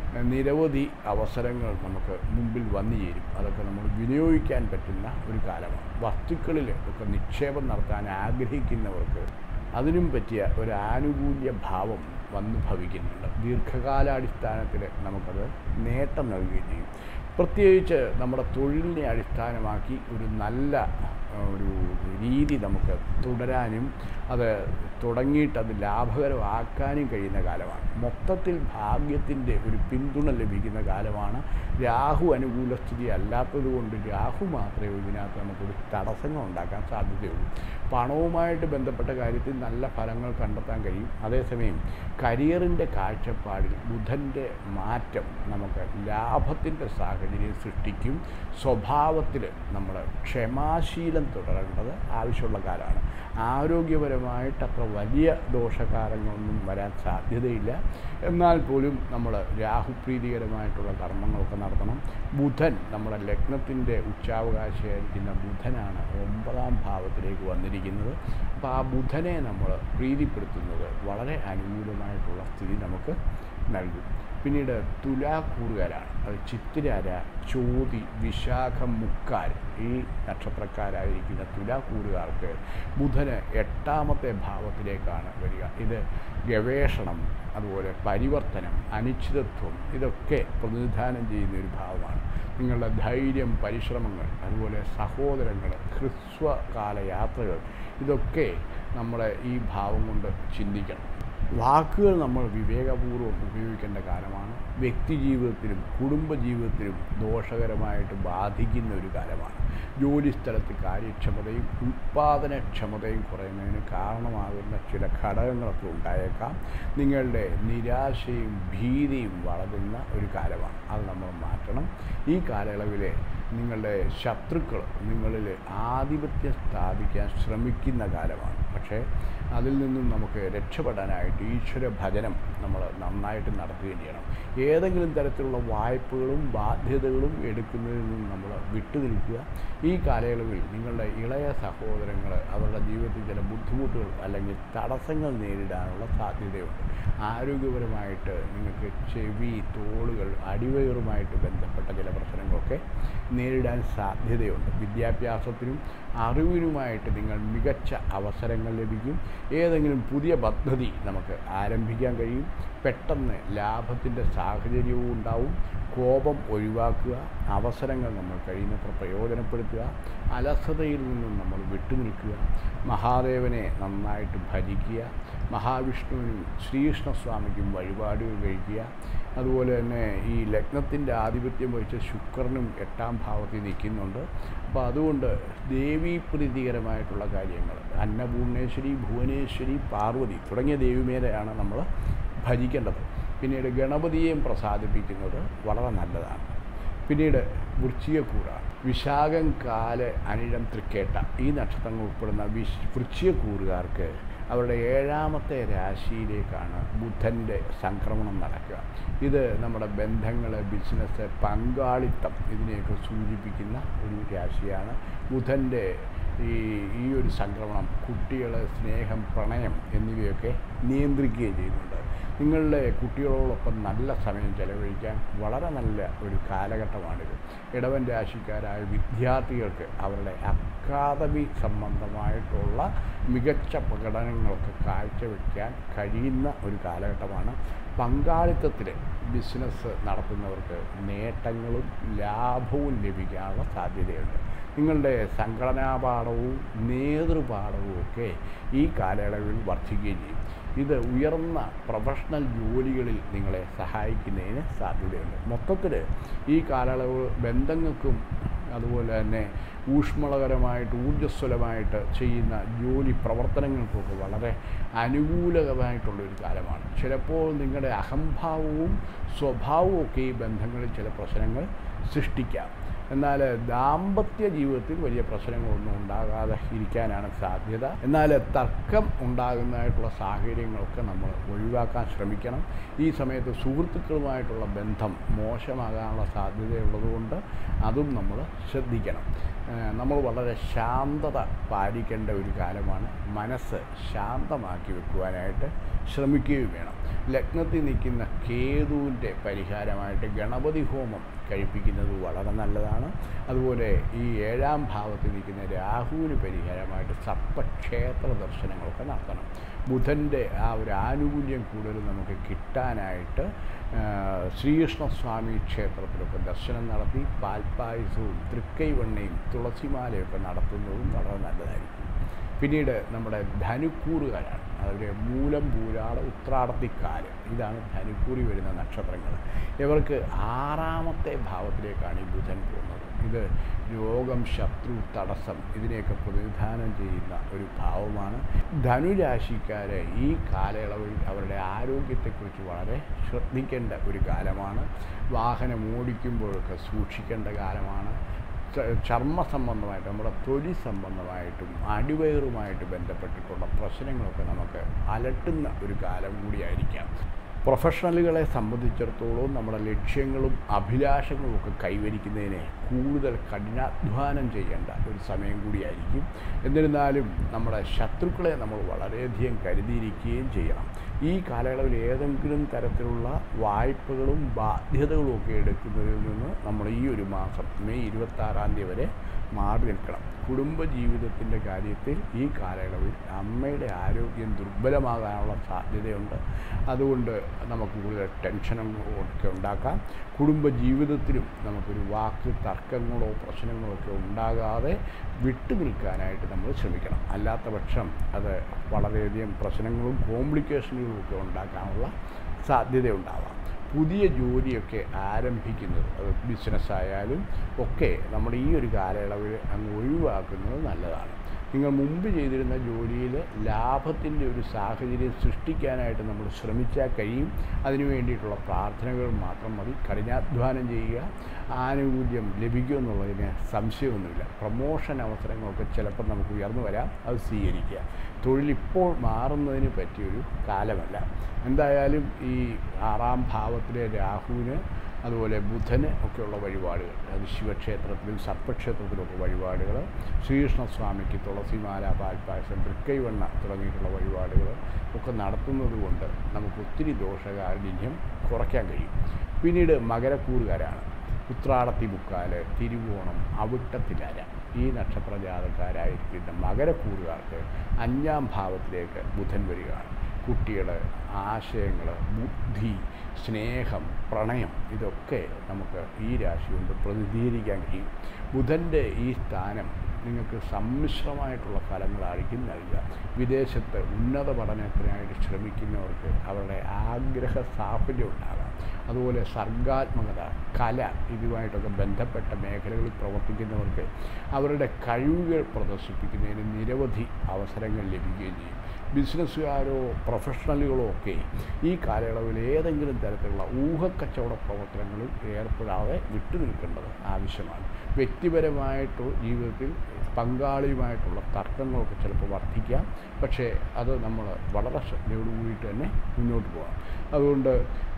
നിരവധി അവസരങ്ങൾ നമുക്ക് മുമ്പിൽ വന്നു ചേരും അതൊക്കെ നമ്മൾ വിനിയോഗിക്കാൻ പറ്റുന്ന ഒരു കാലമാണ് വസ്തുക്കളിൽ ഒക്കെ നിക്ഷേപം നടത്താൻ ആഗ്രഹിക്കുന്നവർക്ക് അതിനും പറ്റിയ ഒരു ആനുകൂല്യ ഭാവം വന്നു ഭവിക്കുന്നുണ്ട് ദീർഘകാലാടിസ്ഥാനത്തിൽ നമുക്കത് നേട്ടം നൽകുകയും ചെയ്യും പ്രത്യേകിച്ച് നമ്മുടെ തൊഴിലിനെ അടിസ്ഥാനമാക്കി ഒരു നല്ല ഒരു രീതി നമുക്ക് തുടരാനും അത് തുടങ്ങിയിട്ട് അത് ലാഭകരമാക്കാനും കഴിയുന്ന കാലമാണ് മൊത്തത്തിൽ ഭാഗ്യത്തിൻ്റെ ഒരു പിന്തുണ ലഭിക്കുന്ന കാലമാണ് രാഹു അനുകൂല സ്ഥിതി അല്ലാത്തത് കൊണ്ട് രാഹു മാത്രമേ ഇതിനകത്ത് നമുക്കൊരു തടസ്സങ്ങൾ ഉണ്ടാക്കാൻ സാധ്യതയുള്ളൂ പണവുമായിട്ട് ബന്ധപ്പെട്ട കാര്യത്തിൽ നല്ല ഫലങ്ങൾ കണ്ടെത്താൻ കഴിയും അതേസമയം കരിയറിൻ്റെ കാഴ്ചപ്പാടിൽ ബുധൻ്റെ മാറ്റം നമുക്ക് ലാഭത്തിൻ്റെ സാഹചര്യം സൃഷ്ടിക്കും സ്വഭാവത്തിൽ നമ്മൾ ക്ഷമാശീലം തുടരേണ്ടത് ആവശ്യമുള്ള കാലമാണ് ആരോഗ്യപരമായിട്ട് അത്ര വലിയ ദോഷകാരങ്ങളൊന്നും വരാൻ സാധ്യതയില്ല എന്നാൽ പോലും നമ്മൾ രാഹുപ്രീതികരമായിട്ടുള്ള കർമ്മങ്ങളൊക്കെ നടത്തണം ബുധൻ നമ്മുടെ ലഗ്നത്തിൻ്റെ ഉച്ചാവകാശിയായിരിക്കുന്ന ബുധനാണ് ഒമ്പതാം ഭാവത്തിലേക്ക് വന്നിരിക്കുന്നത് അപ്പോൾ ആ ബുധനെ നമ്മൾ പ്രീതിപ്പെടുത്തുന്നത് വളരെ അനുകൂലമായിട്ടുള്ള സ്ഥിതി നമുക്ക് നൽകും പിന്നീട് തുലാക്കൂറുകാരാണ് അത് ചിത്തിരാര ചോതി വിശാഖം മുക്കാൽ ഈ നക്ഷത്രക്കാരായിരിക്കുന്ന തുലാക്കൂറുകാർക്ക് ബുധന് എട്ടാമത്തെ ഭാവത്തിലേക്കാണ് വരിക ഇത് ഗവേഷണം അതുപോലെ പരിവർത്തനം അനിശ്ചിതത്വം ഇതൊക്കെ പ്രതിനിധാനം ചെയ്യുന്ന ഒരു ഭാവമാണ് നിങ്ങളുടെ ധൈര്യം പരിശ്രമങ്ങൾ അതുപോലെ സഹോദരങ്ങൾ ഹ്രസ്വകാല യാത്രകൾ ഇതൊക്കെ നമ്മളെ ഈ ഭാവം കൊണ്ട് ചിന്തിക്കണം വാക്കുകൾ നമ്മൾ വിവേകപൂർവ്വം ഉപയോഗിക്കേണ്ട കാലമാണ് വ്യക്തി ജീവിതത്തിലും കുടുംബ ജീവിതത്തിലും ദോഷകരമായിട്ട് ബാധിക്കുന്ന ഒരു കാലമാണ് ജോലിസ്ഥലത്ത് കാര്യക്ഷമതയും ഉൽപ്പാദനക്ഷമതയും കുറയുന്നതിന് കാരണമാകുന്ന ചില ഘടകങ്ങളൊക്കെ ഉണ്ടായേക്കാം നിങ്ങളുടെ നിരാശയും ഭീതിയും വളരുന്ന ഒരു കാലമാണ് അത് നമ്മൾ മാറ്റണം ഈ കാലയളവിൽ നിങ്ങളുടെ ശത്രുക്കൾ നിങ്ങളിൽ ആധിപത്യം സ്ഥാപിക്കാൻ ശ്രമിക്കുന്ന കാലമാണ് പക്ഷേ അതിൽ നിന്നും നമുക്ക് രക്ഷപ്പെടാനായിട്ട് ഈശ്വര ഭജനം നമ്മൾ നന്നായിട്ട് നടത്തുകയും ചെയ്യണം ഏതെങ്കിലും തരത്തിലുള്ള വായ്പകളും ബാധ്യതകളും എടുക്കുന്നതിൽ നിന്നും നമ്മൾ വിട്ടുനിൽക്കുക ഈ കാലയളവിൽ നിങ്ങളുടെ ഇളയ സഹോദരങ്ങൾ അവരുടെ ജീവിതത്തിൽ ചില ബുദ്ധിമുട്ടുകൾ അല്ലെങ്കിൽ തടസ്സങ്ങൾ നേരിടാനുള്ള സാധ്യതയുണ്ട് ആരോഗ്യപരമായിട്ട് നിങ്ങൾക്ക് ചെവി തോളുകൾ അടിവയറുമായിട്ട് ബന്ധപ്പെട്ട ചില പ്രശ്നങ്ങളൊക്കെ നേരിടാൻ സാധ്യതയുണ്ട് വിദ്യാഭ്യാസത്തിനും അറിവിനുമായിട്ട് നിങ്ങൾ മികച്ച അവസരങ്ങൾ ലഭിക്കും ഏതെങ്കിലും പുതിയ പദ്ധതി നമുക്ക് ആരംഭിക്കാൻ കഴിയും പെട്ടെന്ന് ലാഭത്തിൻ്റെ സാഹചര്യവും ഉണ്ടാവും കോപം ഒഴിവാക്കുക അവസരങ്ങൾ നമ്മൾ കഴിയുന്നത്ര പ്രയോജനപ്പെടുത്തുക അലസതയിൽ നിന്നും നമ്മൾ വിട്ടുനിൽക്കുക മഹാദേവനെ നന്നായിട്ട് ഭജിക്കുക മഹാവിഷ്ണുവിനും ശ്രീകൃഷ്ണസ്വാമിക്കും വഴിപാടുകൾ കഴിക്കുക അതുപോലെ തന്നെ ഈ ലഗ്നത്തിൻ്റെ ആധിപത്യം വഹിച്ച ശുക്രനും എട്ടാം ഭാവത്തിൽ നിൽക്കുന്നുണ്ട് അപ്പോൾ അതുകൊണ്ട് ദേവീപ്രീതികരമായിട്ടുള്ള കാര്യങ്ങൾ അന്നപൂർണേശ്വരി ഭുവനേശ്വരി പാർവതി തുടങ്ങിയ ദേവിമേരെയാണ് നമ്മൾ ഭജിക്കേണ്ടത് പിന്നീട് ഗണപതിയെയും പ്രസാദിപ്പിക്കുന്നത് വളരെ നല്ലതാണ് പിന്നീട് വൃശ്ചികക്കൂറാണ് വിശാഖം കാല് അനിഴം തൃക്കേട്ട ഈ നക്ഷത്രങ്ങൾ ഉൾപ്പെടുന്ന വിശ് വൃശ്ചികക്കൂറുകാർക്ക് അവരുടെ ഏഴാമത്തെ രാശിയിലേക്കാണ് ബുധൻ്റെ സംക്രമണം നടക്കുക ഇത് നമ്മുടെ ബന്ധങ്ങൾ ബിസിനസ് പങ്കാളിത്തം ഇതിനെയൊക്കെ സൂചിപ്പിക്കുന്ന ഒരു രാശിയാണ് ബുധൻ്റെ ഈ ഈ ഒരു സംക്രമണം കുട്ടികൾ സ്നേഹം പ്രണയം എന്നിവയൊക്കെ നിയന്ത്രിക്കുകയും ചെയ്യുന്നുണ്ട് നിങ്ങളുടെ കുട്ടികളോടൊപ്പം നല്ല സമയം ചെലവഴിക്കാൻ വളരെ നല്ല ഒരു കാലഘട്ടമാണിത് ഇടവൻ രാശിക്കാരായ വിദ്യാർത്ഥികൾക്ക് അവരുടെ അക്കാദമി സംബന്ധമായിട്ടുള്ള മികച്ച പ്രകടനങ്ങളൊക്കെ കാഴ്ചവെക്കാൻ കഴിയുന്ന ഒരു കാലഘട്ടമാണ് പങ്കാളിത്തത്തിൽ ബിസിനസ് നടത്തുന്നവർക്ക് നേട്ടങ്ങളും ലാഭവും ലഭിക്കാനുള്ള സാധ്യതയുണ്ട് നിങ്ങളുടെ സംഘടനാപാഠവും നേതൃപാഠവും ഒക്കെ ഈ കാലയളവിൽ വർദ്ധിക്കുകയും ചെയ്യും ഇത് ഉയർന്ന പ്രൊഫഷണൽ ജോലികളിൽ നിങ്ങളെ സഹായിക്കുന്നതിന് സാധ്യതയുണ്ട് മൊത്തത്തിൽ ഈ കാലയളവ് ബന്ധങ്ങൾക്കും അതുപോലെ തന്നെ ഊഷ്മളകരമായിട്ട് ഊർജ്ജസ്വലമായിട്ട് ചെയ്യുന്ന ജോലി പ്രവർത്തനങ്ങൾക്കൊക്കെ വളരെ അനുകൂലമായിട്ടുള്ളൊരു കാലമാണ് ചിലപ്പോൾ നിങ്ങളുടെ അഹംഭാവവും സ്വഭാവവും ഒക്കെ ഈ ബന്ധങ്ങളിൽ ചില പ്രശ്നങ്ങൾ സൃഷ്ടിക്കാം എന്നാൽ ദാമ്പത്യ ജീവിതത്തിൽ വലിയ പ്രശ്നങ്ങളൊന്നും ഉണ്ടാകാതെ ഇരിക്കാനാണ് സാധ്യത എന്നാൽ തർക്കം ഉണ്ടാകുന്നതായിട്ടുള്ള സാഹചര്യങ്ങളൊക്കെ നമ്മൾ ഒഴിവാക്കാൻ ശ്രമിക്കണം ഈ സമയത്ത് സുഹൃത്തുക്കളുമായിട്ടുള്ള ബന്ധം മോശമാകാനുള്ള സാധ്യതയുള്ളതുകൊണ്ട് അതും നമ്മൾ ശ്രദ്ധിക്കണം ഏഹ് നമ്മൾ വളരെ ശാന്തത പാലിക്കേണ്ട ഒരു കാലമാണ് മനസ്സ് ശാന്തമാക്കി വെക്കുവാനായിട്ട് ശ്രമിക്കുകയും വേണം ലഗ്നത്തിൽ നിൽക്കുന്ന കേതുവിൻ്റെ പരിഹാരമായിട്ട് ഗണപതി ഹോമം കഴിപ്പിക്കുന്നത് വളരെ നല്ലതാണ് അതുപോലെ ഈ ഏഴാം ഭാവത്തിൽ നിൽക്കുന്ന രാഹുവിന് പരിഹാരമായിട്ട് സർപ്പക്ഷേത്ര ദർശനങ്ങളൊക്കെ നടത്തണം ബുധൻ്റെ ആ ഒരു ആനുകൂല്യം കൂടുതൽ നമുക്ക് കിട്ടാനായിട്ട് ആ, ശ്രീകൃഷ്ണസ്വാമി ക്ഷേത്രത്തിലൊക്കെ ദർശനം നടത്തി പാൽപ്പായസവും തൃക്കൈവണ്ണയും തുളസിമാലയൊക്കെ നടത്തുന്നതും വളരെ നല്ലതായിരിക്കും പിന്നീട് നമ്മുടെ ധനുക്കൂറുകാരാണ് അവരെ മൂലം പൂരാട ഉത്രാടത്തിക്കാല് ഇതാണ് ധനുക്കൂറി വരുന്ന നക്ഷത്രങ്ങൾ ഇവർക്ക് ആറാമത്തെ ഭാവത്തിലേക്കാണ് ഈ ബുധൻ പോകുന്നത് ഇത് രോഗം ശത്രു തടസ്സം ഇതിനെയൊക്കെ പ്രതിനിധാനം ചെയ്യുന്ന ഒരു ഭാവമാണ് ധനുരാശിക്കാരെ ഈ കാലയളവിൽ അവരുടെ ആരോഗ്യത്തെക്കുറിച്ച് വളരെ ശ്രദ്ധിക്കേണ്ട ഒരു കാലമാണ് വാഹനം ഓടിക്കുമ്പോഴൊക്കെ സൂക്ഷിക്കേണ്ട കാലമാണ് ച- ചർമ്മ സംബന്ധമായിട്ട് നമ്മുടെ തൊലി സംബന്ധമായിട്ടും അടിവയറുമായിട്ട് ബന്ധപ്പെട്ടിട്ടുള്ള പ്രശ്നങ്ങളൊക്കെ നമുക്ക് അലട്ടുന്ന ഒരു കാലം കൂടിയായിരിക്കാം പ്രൊഫഷണലുകളെ സംബന്ധിച്ചിടത്തോളം നമ്മുടെ ലക്ഷ്യങ്ങളും അഭിലാഷങ്ങളും ഒക്കെ കൈവരിക്കുന്നതിന് കൂടുതൽ കഠിനാധ്വാനം ചെയ്യേണ്ട ഒരു സമയം കൂടിയായിരിക്കും എന്നിരുന്നാലും നമ്മുടെ ശത്രുക്കളെ നമ്മൾ വളരെയധികം കരുതിയിരിക്കുകയും ചെയ്യണം ഈ കാലയളവിൽ ഏതെങ്കിലും തരത്തിലുള്ള വായ്പകളും ബാധ്യതകളും ഒക്കെ എടുക്കുന്നതിൽ നിന്ന് നമ്മൾ ഈ ഒരു മാസം മെയ് ഇരുപത്താറാം തീയതി വരെ മാറി നിൽക്കണം കുടുംബജീവിതത്തിൻ്റെ കാര്യത്തിൽ ഈ കാലയളവിൽ അമ്മയുടെ ആരോഗ്യം ദുർബലമാകാനുള്ള സാധ്യതയുണ്ട് അതുകൊണ്ട് നമുക്ക് കൂടുതൽ ടെൻഷനും ഒക്കെ ഉണ്ടാക്കാം കുടുംബജീവിതത്തിലും നമുക്കൊരു വാക്ക് തർക്കങ്ങളോ പ്രശ്നങ്ങളോ ഒക്കെ ഉണ്ടാകാതെ വിട്ടു നിൽക്കാനായിട്ട് നമ്മൾ ശ്രമിക്കണം അല്ലാത്ത പക്ഷം അത് വളരെയധികം പ്രശ്നങ്ങളും കോംപ്ലിക്കേഷനുകളും ഒക്കെ ഉണ്ടാക്കാനുള്ള സാധ്യതയുണ്ടാവാം പുതിയ ജോലിയൊക്കെ ആരംഭിക്കുന്നത് അത് ബിസിനസ്സായാലും ഒക്കെ നമ്മുടെ ഈ ഒരു കാലയളവിൽ അങ്ങ് ഒഴിവാക്കുന്നത് നല്ലതാണ് നിങ്ങൾ മുമ്പ് ചെയ്തിരുന്ന ജോലിയിൽ ലാഭത്തിൻ്റെ ഒരു സാഹചര്യം സൃഷ്ടിക്കാനായിട്ട് നമ്മൾ ശ്രമിച്ചാൽ കഴിയും അതിനു വേണ്ടിയിട്ടുള്ള പ്രാർത്ഥനകൾ മാത്രം മതി കഠിനാധ്വാനം ചെയ്യുക ആനുകൂല്യം ലഭിക്കുമെന്നുള്ളതിന് സംശയമൊന്നുമില്ല പ്രമോഷൻ അവസരങ്ങളൊക്കെ ചിലപ്പോൾ നമുക്ക് ഉയർന്നു വരാം അത് സ്വീകരിക്കുക തൊഴിലിപ്പോൾ മാറുന്നതിന് പറ്റിയൊരു കാലമല്ല എന്തായാലും ഈ ആറാം ഭാവത്തിലെ രാഹുവിന് അതുപോലെ ബുധന് ഒക്കെയുള്ള വഴിപാടുകൾ അത് ശിവക്ഷേത്രത്തിലും സർപ്പക്ഷേത്രത്തിലൊക്കെ വഴിപാടുകൾ ശ്രീകൃഷ്ണസ്വാമിക്ക് തുളസിമാല പാൽപ്പായസം തൃക്കൈവണ്ണ തുടങ്ങിയിട്ടുള്ള വഴിപാടുകൾ ഒക്കെ നടത്തുന്നത് കൊണ്ട് നമുക്ക് ഒത്തിരി ദോഷകാഠിന്യം കുറയ്ക്കാൻ കഴിയും പിന്നീട് മകരക്കൂറുകാരാണ് ഉത്രാടത്തി മുക്കാല് തിരുവോണം അവിട്ടത്തിലര ഈ നക്ഷത്ര ജാതക്കാരായിരിക്കുന്ന മകരക്കൂറുകാർക്ക് അഞ്ചാം ഭാവത്തിലേക്ക് ബുധൻ വരികയാണ് കുട്ടികൾ ആശയങ്ങൾ ബുദ്ധി സ്നേഹം പ്രണയം ഇതൊക്കെ നമുക്ക് ഈ രാശി കൊണ്ട് പ്രതിനിധീകരിക്കാൻ കഴിയും ബുധൻ്റെ ഈ സ്ഥാനം നിങ്ങൾക്ക് സമ്മിശ്രമായിട്ടുള്ള ഫലങ്ങളായിരിക്കും നൽകുക വിദേശത്ത് ഉന്നത പഠനത്തിനായിട്ട് ശ്രമിക്കുന്നവർക്ക് അവരുടെ ആഗ്രഹ സാഫല്യം ഉണ്ടാകാം അതുപോലെ സർഗാത്മകത കല ഇതുമായിട്ടൊക്കെ ബന്ധപ്പെട്ട മേഖലകളിൽ പ്രവർത്തിക്കുന്നവർക്ക് അവരുടെ കഴിവുകൾ പ്രദർശിപ്പിക്കുന്നതിന് നിരവധി അവസരങ്ങൾ ലഭിക്കുകയും ചെയ്യും ബിസിനസ്സുകാരോ പ്രൊഫഷണലുകളോ ഒക്കെ ഈ കാലയളവിൽ ഏതെങ്കിലും തരത്തിലുള്ള ഊഹക്കച്ചവട പ്രവർത്തനങ്ങളിൽ ഏർപ്പെടാതെ വിട്ടുനിൽക്കേണ്ടത് ആവശ്യമാണ് വ്യക്തിപരമായിട്ട് ജീവിതത്തിൽ പങ്കാളിയുമായിട്ടുള്ള തർക്കങ്ങളൊക്കെ ചിലപ്പോൾ വർദ്ധിക്കാം പക്ഷേ അത് നമ്മൾ വളരെ ശ്രദ്ധയോട് കൂടിയിട്ട് തന്നെ മുന്നോട്ട് പോകാം അതുകൊണ്ട്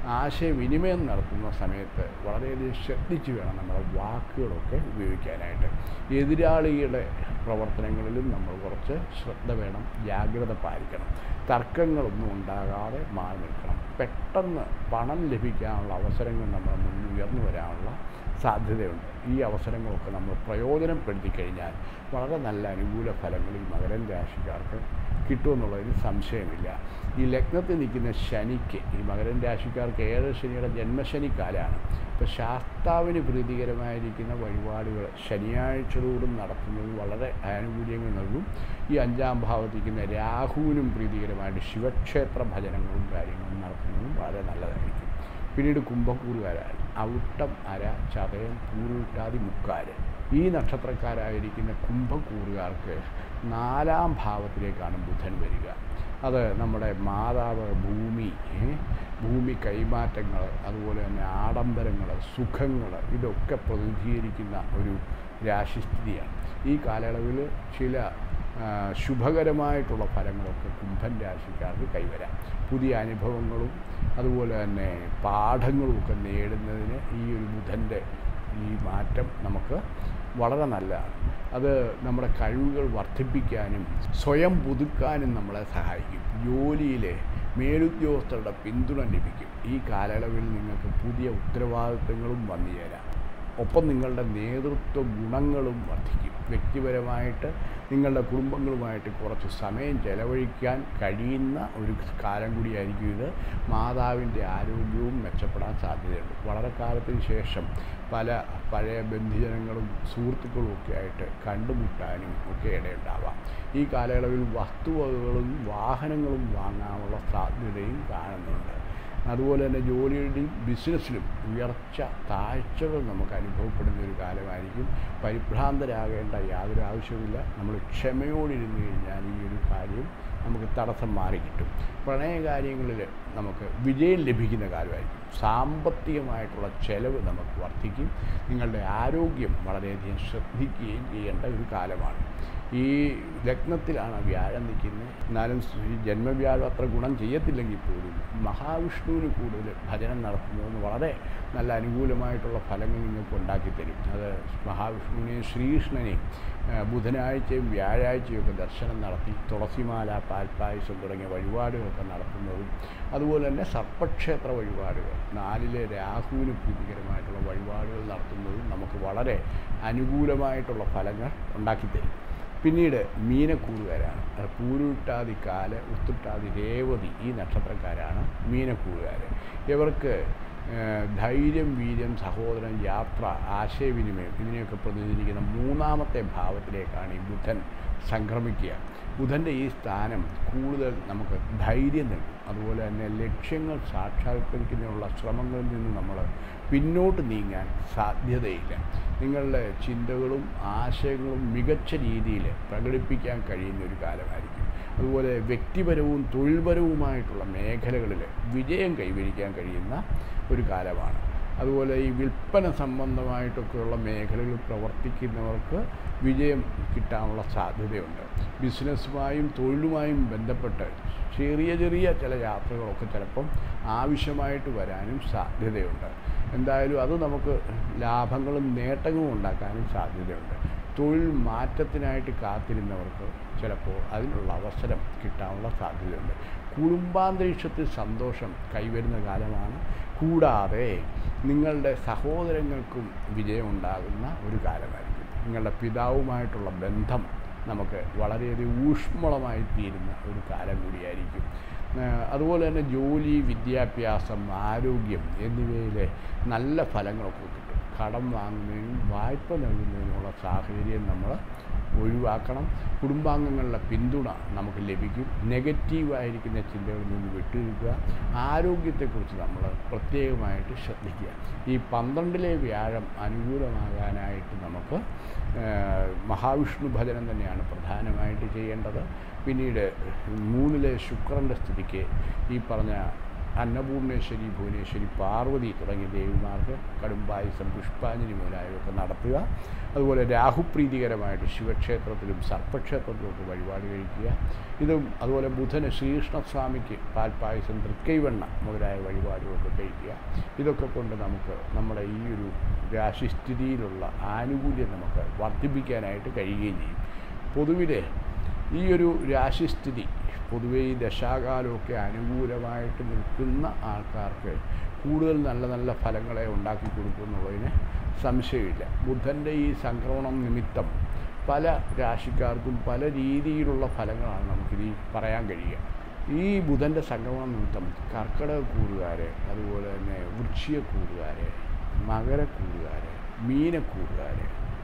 ആശയവിനിമയം നടത്തുന്ന സമയത്ത് വളരെയധികം ശ്രദ്ധിച്ച് വേണം നമ്മുടെ വാക്കുകളൊക്കെ ഉപയോഗിക്കാനായിട്ട് എതിരാളിയുടെ പ്രവർത്തനങ്ങളിലും നമ്മൾ കുറച്ച് ശ്രദ്ധ വേണം ജാഗ്രത പാലിക്കണം തർക്കങ്ങളൊന്നും ഉണ്ടാകാതെ മാറി നിൽക്കണം പെട്ടെന്ന് പണം ലഭിക്കാനുള്ള അവസരങ്ങൾ നമ്മുടെ മുന്നിൽ ഉയർന്നു വരാനുള്ള സാധ്യതയുണ്ട് ഈ അവസരങ്ങളൊക്കെ നമ്മൾ പ്രയോജനപ്പെടുത്തി കഴിഞ്ഞാൽ വളരെ നല്ല അനുകൂല ഫലങ്ങൾ ഈ മകരൻ രാശിക്കാർക്ക് കിട്ടുമെന്നുള്ളതിന് സംശയമില്ല ഈ ലഗ്നത്തിൽ നിൽക്കുന്ന ശനിക്ക് ഈ മകരൻ രാശിക്കാർക്ക് ഏഴ് ശനിയുടെ ജന്മശനി കാലമാണ് ഇപ്പോൾ ശാസ്താവിന് പ്രീതികരമായിരിക്കുന്ന വഴിപാടുകൾ ശനിയാഴ്ചതോറും നടത്തുന്നത് വളരെ ആനുകൂല്യങ്ങൾ നൽകും ഈ അഞ്ചാം ഭാവത്തിരിക്കുന്ന രാഹുവിനും പ്രീതികരമായിട്ട് ശിവക്ഷേത്ര ഭജനങ്ങളും കാര്യങ്ങളും നടത്തുന്നതും വളരെ നല്ലതായിരിക്കും പിന്നീട് കുംഭക്കൂറുകാരാണ് അവിട്ടം അര ചതയം പൂരുട്ടാതി മുക്കാല് ഈ നക്ഷത്രക്കാരായിരിക്കുന്ന കുംഭക്കൂറുകാർക്ക് നാലാം ഭാവത്തിലേക്കാണ് ബുധൻ വരിക അത് നമ്മുടെ മാതാവ് ഭൂമി ഏ, ഭൂമി കൈമാറ്റങ്ങൾ അതുപോലെ തന്നെ ആഡംബരങ്ങൾ സുഖങ്ങൾ ഇതൊക്കെ പ്രതിനിധീകരിക്കുന്ന ഒരു രാശിസ്ഥിതിയാണ് ഈ കാലയളവിൽ ചില ആ, ശുഭകരമായിട്ടുള്ള ഫലങ്ങളൊക്കെ കുംഭൻ രാശിക്കാർക്ക് കൈവരാം പുതിയ അനുഭവങ്ങളും അതുപോലെ തന്നെ പാഠങ്ങളും ഒക്കെ നേടുന്നതിന് ഈ ഒരു ബുധൻ്റെ ഈ മാറ്റം നമുക്ക് വളരെ നല്ലതാണ് അത് നമ്മുടെ കഴിവുകൾ വർദ്ധിപ്പിക്കാനും സ്വയം പുതുക്കാനും നമ്മളെ സഹായിക്കും ജോലിയിലെ മേലുദ്യോഗസ്ഥരുടെ പിന്തുണ ലഭിക്കും ഈ കാലയളവിൽ നിങ്ങൾക്ക് പുതിയ ഉത്തരവാദിത്തങ്ങളും വന്നു ചേരാം ഒപ്പം നിങ്ങളുടെ നേതൃത്വ ഗുണങ്ങളും വർദ്ധിക്കും വ്യക്തിപരമായിട്ട് നിങ്ങളുടെ കുടുംബങ്ങളുമായിട്ട് കുറച്ച് സമയം ചെലവഴിക്കാൻ കഴിയുന്ന ഒരു കാലം കൂടിയായിരിക്കും ഇത് മാതാവിൻ്റെ ആരോഗ്യവും മെച്ചപ്പെടാൻ സാധ്യതയുണ്ട് വളരെ കാലത്തിന് ശേഷം പല പഴയ ബന്ധുജനങ്ങളും സുഹൃത്തുക്കളും ഒക്കെ ആയിട്ട് കണ്ടുമുട്ടാനും ഒക്കെ ഇടയുണ്ടാവാം ഈ കാലയളവിൽ വസ്തുവകകളും വാഹനങ്ങളും വാങ്ങാനുള്ള സാധ്യതയും കാണുന്നുണ്ട് അതുപോലെ തന്നെ ജോലിയുടെയും ബിസിനസ്സിലും ഉയർച്ച താഴ്ചകൾ നമുക്ക് അനുഭവപ്പെടുന്ന ഒരു കാലമായിരിക്കും പരിഭ്രാന്തരാകേണ്ട യാതൊരു ആവശ്യവുമില്ല നമ്മൾ ക്ഷമയോടിരുന്ന് കഴിഞ്ഞാൽ ഈ ഒരു കാര്യം നമുക്ക് തടസ്സം മാറി കിട്ടും പ്രണയ കാര്യങ്ങളിൽ നമുക്ക് വിജയം ലഭിക്കുന്ന കാലമായിരിക്കും സാമ്പത്തികമായിട്ടുള്ള ചെലവ് നമുക്ക് വർദ്ധിക്കും നിങ്ങളുടെ ആരോഗ്യം വളരെയധികം ശ്രദ്ധിക്കുകയും ചെയ്യേണ്ട ഒരു കാലമാണ് ഈ ലഗ്നത്തിലാണ് വ്യാഴം നിൽക്കുന്നത് എന്നാലും ഈ ജന്മവ്യാഴം അത്ര ഗുണം ചെയ്യത്തില്ലെങ്കിൽ പോലും മഹാവിഷ്ണുവിന് കൂടുതൽ ഭജനം നടത്തുന്നതെന്ന് വളരെ നല്ല അനുകൂലമായിട്ടുള്ള ഫലങ്ങൾ നിങ്ങൾക്ക് ഉണ്ടാക്കിത്തരും അത് മഹാവിഷ്ണുവിനെയും ശ്രീകൃഷ്ണനെയും ആ, ബുധനാഴ്ചയും വ്യാഴാഴ്ചയും ഒക്കെ ദർശനം നടത്തി തുളസിമാല പാൽപ്പായസം തുടങ്ങിയ വഴിപാടുകളൊക്കെ നടത്തുന്നതും അതുപോലെ തന്നെ സർപ്പക്ഷേത്ര വഴിപാടുകൾ നാലിലെ രാഹുവിന് പ്രീതികരമായിട്ടുള്ള വഴിപാടുകൾ നടത്തുന്നതും നമുക്ക് വളരെ അനുകൂലമായിട്ടുള്ള ഫലങ്ങൾ ഉണ്ടാക്കിത്തരും പിന്നീട് മീനക്കൂറുകാരാണ് അത് പൂരുട്ടാതി കാല് ഉത്തുട്ടാതി രേവതി ഈ നക്ഷത്രക്കാരാണ് മീനക്കൂറുകാർ ഇവർക്ക് ഏഹ്, ധൈര്യം വീര്യം സഹോദരൻ യാത്ര ആശയവിനിമയം ഇതിനെയൊക്കെ പ്രതിനിധീകരിക്കുന്ന മൂന്നാമത്തെ ഭാവത്തിലേക്കാണ് ഈ ബുധൻ സംക്രമിക്കുക ബുധൻ്റെ ഈ സ്ഥാനം കൂടുതൽ നമുക്ക് ധൈര്യം നൽകും അതുപോലെ തന്നെ ലക്ഷ്യങ്ങൾ സാക്ഷാത്കരിക്കുന്നതിനുള്ള ശ്രമങ്ങളിൽ നിന്ന് നമ്മൾ പിന്നോട്ട് നീങ്ങാൻ സാധ്യതയില്ല നിങ്ങളുടെ ചിന്തകളും ആശയങ്ങളും മികച്ച രീതിയിൽ പ്രകടിപ്പിക്കാൻ കഴിയുന്ന ഒരു കാലമായിരിക്കും അതുപോലെ വ്യക്തിപരവും തൊഴിൽപരവുമായിട്ടുള്ള മേഖലകളിൽ വിജയം കൈവരിക്കാൻ കഴിയുന്ന ഒരു കാലമാണ് അതുപോലെ ഈ വിൽപ്പന സംബന്ധമായിട്ടൊക്കെയുള്ള മേഖലകളിൽ പ്രവർത്തിക്കുന്നവർക്ക് വിജയം കിട്ടാനുള്ള സാധ്യതയുണ്ട് ബിസിനസ്സുമായും തൊഴിലുമായും ബന്ധപ്പെട്ട് ചെറിയ ചെറിയ ചില യാത്രകളൊക്കെ ചിലപ്പം ആവശ്യമായിട്ട് വരാനും സാധ്യതയുണ്ട് എന്തായാലും അത് നമുക്ക് ലാഭങ്ങളും നേട്ടങ്ങളും ഉണ്ടാക്കാനും സാധ്യതയുണ്ട് തൊഴിൽ മാറ്റത്തിനായിട്ട് കാത്തിരുന്നവർക്ക് ചിലപ്പോൾ അതിനുള്ള അവസരം കിട്ടാനുള്ള സാധ്യതയുണ്ട് കുടുംബാന്തരീക്ഷത്തിൽ സന്തോഷം കൈവരുന്ന കാലമാണ് കൂടാതെ നിങ്ങളുടെ സഹോദരങ്ങൾക്കും വിജയം ഉണ്ടാകുന്ന ഒരു കാലമായിരിക്കും നിങ്ങളുടെ പിതാവുമായിട്ടുള്ള ബന്ധം നമുക്ക് വളരെയധികം ഊഷ്മളമായി തീരുന്ന ഒരു കാലം കൂടിയായിരിക്കും ഏഹ് അതുപോലെ തന്നെ ജോലി വിദ്യാഭ്യാസം ആരോഗ്യം എന്നിവയിലെ നല്ല ഫലങ്ങളൊക്കെ കിട്ടും കടം വാങ്ങുന്നതിനും വായ്പ നൽകുന്നതിനുമുള്ള സാഹചര്യം നമ്മൾ ഒഴിവാക്കണം കുടുംബാംഗങ്ങളുടെ പിന്തുണ നമുക്ക് ലഭിക്കും നെഗറ്റീവായിരിക്കുന്ന ചിന്തകളിൽ നിന്ന് വിട്ടുനിൽക്കുക ആരോഗ്യത്തെക്കുറിച്ച് നമ്മൾ പ്രത്യേകമായിട്ട് ശ്രദ്ധിക്കുക ഈ പന്ത്രണ്ടിലെ വ്യാഴം അനുകൂലമാകാനായിട്ട് നമുക്ക് ഏഹ്, മഹാവിഷ്ണു ഭജനം തന്നെയാണ് പ്രധാനമായിട്ട് ചെയ്യേണ്ടത് പിന്നീട് മൂന്നിലെ ശുക്രൻ്റെ സ്ഥിതിക്ക് ഈ പറഞ്ഞ അന്നപൂർണേശ്വരി ഭുവനേശ്വരി പാർവതി തുടങ്ങിയ ദേവിമാർക്ക് കടുംബായുസം പുഷ്പാഞ്ജലി മുതലായവയൊക്കെ നടത്തുക അതുപോലെ രാഹുപ്രീതികരമായിട്ട് ശിവക്ഷേത്രത്തിലും സർപ്പക്ഷേത്രത്തിലും ഒക്കെ വഴിപാട് കഴിക്കുക ഇതും അതുപോലെ ബുധന് ശ്രീകൃഷ്ണസ്വാമിക്ക് പാൽപ്പായസം തൃക്കൈവെണ്ണ മുതലായ വഴിപാടുകളൊക്കെ കഴിക്കുക ഇതൊക്കെ കൊണ്ട് നമുക്ക് നമ്മുടെ ഈ ഒരു രാശിസ്ഥിതിയിലുള്ള ആനുകൂല്യം നമുക്ക് വർദ്ധിപ്പിക്കാനായിട്ട് കഴിയുകയും ചെയ്യും പൊതുവിലെ ഈ ഒരു രാശിസ്ഥിതി പൊതുവേ ഈ ദശാകാലമൊക്കെ അനുകൂലമായിട്ട് നിൽക്കുന്ന ആൾക്കാർക്ക് കൂടുതൽ നല്ല നല്ല ഫലങ്ങളെ ഉണ്ടാക്കി കൊടുക്കുമെന്നുള്ളതിന് സംശയമില്ല ബുധൻ്റെ ഈ സംക്രമണം നിമിത്തം പല രാശിക്കാർക്കും പല രീതിയിലുള്ള ഫലങ്ങളാണ് നമുക്കിത് പറയാൻ കഴിയുക ഈ ബുധൻ്റെ സംക്രമണം നിമിത്തം കർക്കിടക കൂറുകാർ അതുപോലെ തന്നെ വൃശ്ചികക്കൂറുകാർ മകരക്കൂറുകാർ മീനക്കൂറുകാർ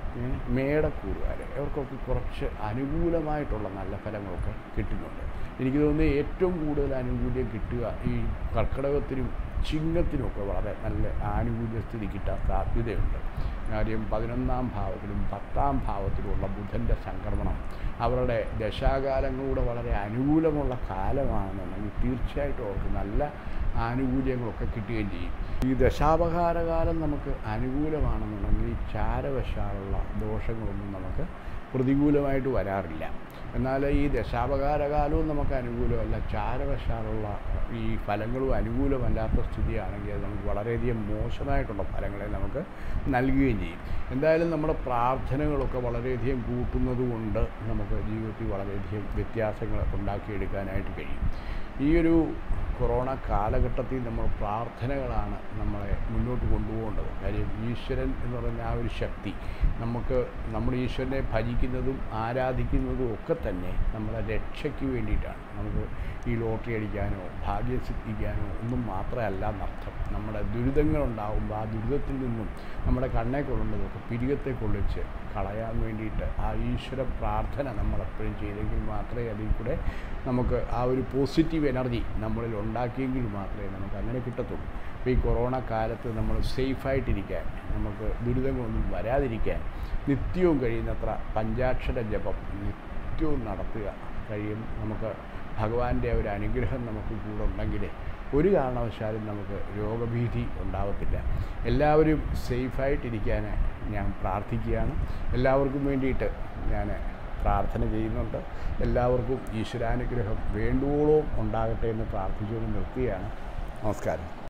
മേടക്കൂറുകാർ ഇവർക്കൊക്കെ കുറച്ച് അനുകൂലമായിട്ടുള്ള നല്ല ഫലങ്ങളൊക്കെ കിട്ടുന്നുണ്ട് എനിക്ക് തോന്നുന്നു ഏറ്റവും കൂടുതൽ ആനുകൂല്യം കിട്ടുക ഈ കർക്കിടകത്തിനും ചിങ്ങത്തിനുമൊക്കെ വളരെ നല്ല ആനുകൂല്യ സ്ഥിതി കിട്ടാൻ സാധ്യതയുണ്ട് കാര്യം പതിനൊന്നാം ഭാവത്തിലും പത്താം ഭാവത്തിലുമുള്ള ബുധൻ്റെ സംക്രമണം അവരുടെ ദശാകാലങ്ങളുടെ വളരെ അനുകൂലമുള്ള കാലമാണെന്നുണ്ടെങ്കിൽ തീർച്ചയായിട്ടും അവർക്ക് നല്ല ആനുകൂല്യങ്ങളൊക്കെ കിട്ടുകയും ചെയ്യും ഈ ദശാപകാരകാലം നമുക്ക് അനുകൂലമാണെന്നുണ്ടെങ്കിൽ ഈ ചാരവശാലുള്ള ദോഷങ്ങളൊന്നും നമുക്ക് പ്രതികൂലമായിട്ട് വരാറില്ല എന്നാൽ ഈ ദശാപകാരകാലവും നമുക്ക് അനുകൂലമല്ല ചാരവശാലുള്ള ഈ ഫലങ്ങളും അനുകൂലമല്ലാത്ത സ്ഥിതിയാണെങ്കിൽ അത് നമുക്ക് വളരെയധികം മോശമായിട്ടുള്ള ഫലങ്ങളെ നമുക്ക് നൽകുകയും ചെയ്യും എന്തായാലും നമ്മുടെ പ്രാർത്ഥനകളൊക്കെ വളരെയധികം കൂട്ടുന്നത് കൊണ്ട് നമുക്ക് ജീവിതത്തിൽ വളരെയധികം വ്യത്യാസങ്ങൾ ഉണ്ടാക്കിയെടുക്കാനായിട്ട് കഴിയും ഈ ഒരു കൊറോണ കാലഘട്ടത്തിൽ നമ്മൾ പ്രാർത്ഥനകളാണ് നമ്മളെ മുന്നോട്ട് കൊണ്ടുപോകേണ്ടത് കാര്യം ഈശ്വരൻ എന്ന് പറയുന്ന ആ ഒരു ശക്തി നമുക്ക് നമ്മുടെ ഈശ്വരനെ ഭജിക്കുന്നതും ആരാധിക്കുന്നതും ഒക്കെ തന്നെ നമ്മുടെ രക്ഷയ്ക്ക് വേണ്ടിയിട്ടാണ് നമുക്ക് ഈ ലോട്ടറി അടിക്കാനോ ഭാഗ്യം സിദ്ധിക്കാനോ ഒന്നും മാത്രമല്ല എന്നർത്ഥം നമ്മുടെ ദുരിതങ്ങളുണ്ടാകുമ്പോൾ ആ ദുരിതത്തിൽ നിന്നും നമ്മുടെ കണ്ണെ കൊള്ളുന്നതൊക്കെ പിരികത്തെ കൊള്ളിച്ച് കളയാൻ വേണ്ടിയിട്ട് ആ ഈശ്വര പ്രാർത്ഥന നമ്മളെപ്പോഴും ചെയ്തെങ്കിൽ മാത്രമേ അതിൽ കൂടെ നമുക്ക് ആ ഒരു പോസിറ്റീവ് എനർജി നമ്മളിൽ ഉണ്ടാക്കിയെങ്കിൽ മാത്രമേ നമുക്ക് അങ്ങനെ കിട്ടത്തുള്ളൂ അപ്പോൾ ഈ കൊറോണ കാലത്ത് നമ്മൾ സേഫായിട്ടിരിക്കാൻ നമുക്ക് ദുരിതങ്ങളൊന്നും വരാതിരിക്കാൻ നിത്യവും കഴിയുന്നത്ര പഞ്ചാക്ഷര ജപം നിത്യവും നടത്തുക കഴിയും നമുക്ക് ഭഗവാന്റെ ഒരു അനുഗ്രഹം നമുക്ക് കൂടെ ഉണ്ടെങ്കിൽ ഒരു കാരണവശാലും നമുക്ക് രോഗഭീതി ഉണ്ടാവത്തില്ല എല്ലാവരും സേഫായിട്ടിരിക്കാൻ ഞാൻ പ്രാർത്ഥിക്കുകയാണ് എല്ലാവർക്കും വേണ്ടിയിട്ട് ഞാൻ പ്രാർത്ഥന ചെയ്യുന്നുണ്ട് എല്ലാവർക്കും ഈശ്വരാനുഗ്രഹം വേണ്ടുവോളവും ഉണ്ടാകട്ടെ എന്ന് പ്രാർത്ഥിച്ചുകൊണ്ട് നിർത്തുകയാണ് നമസ്കാരം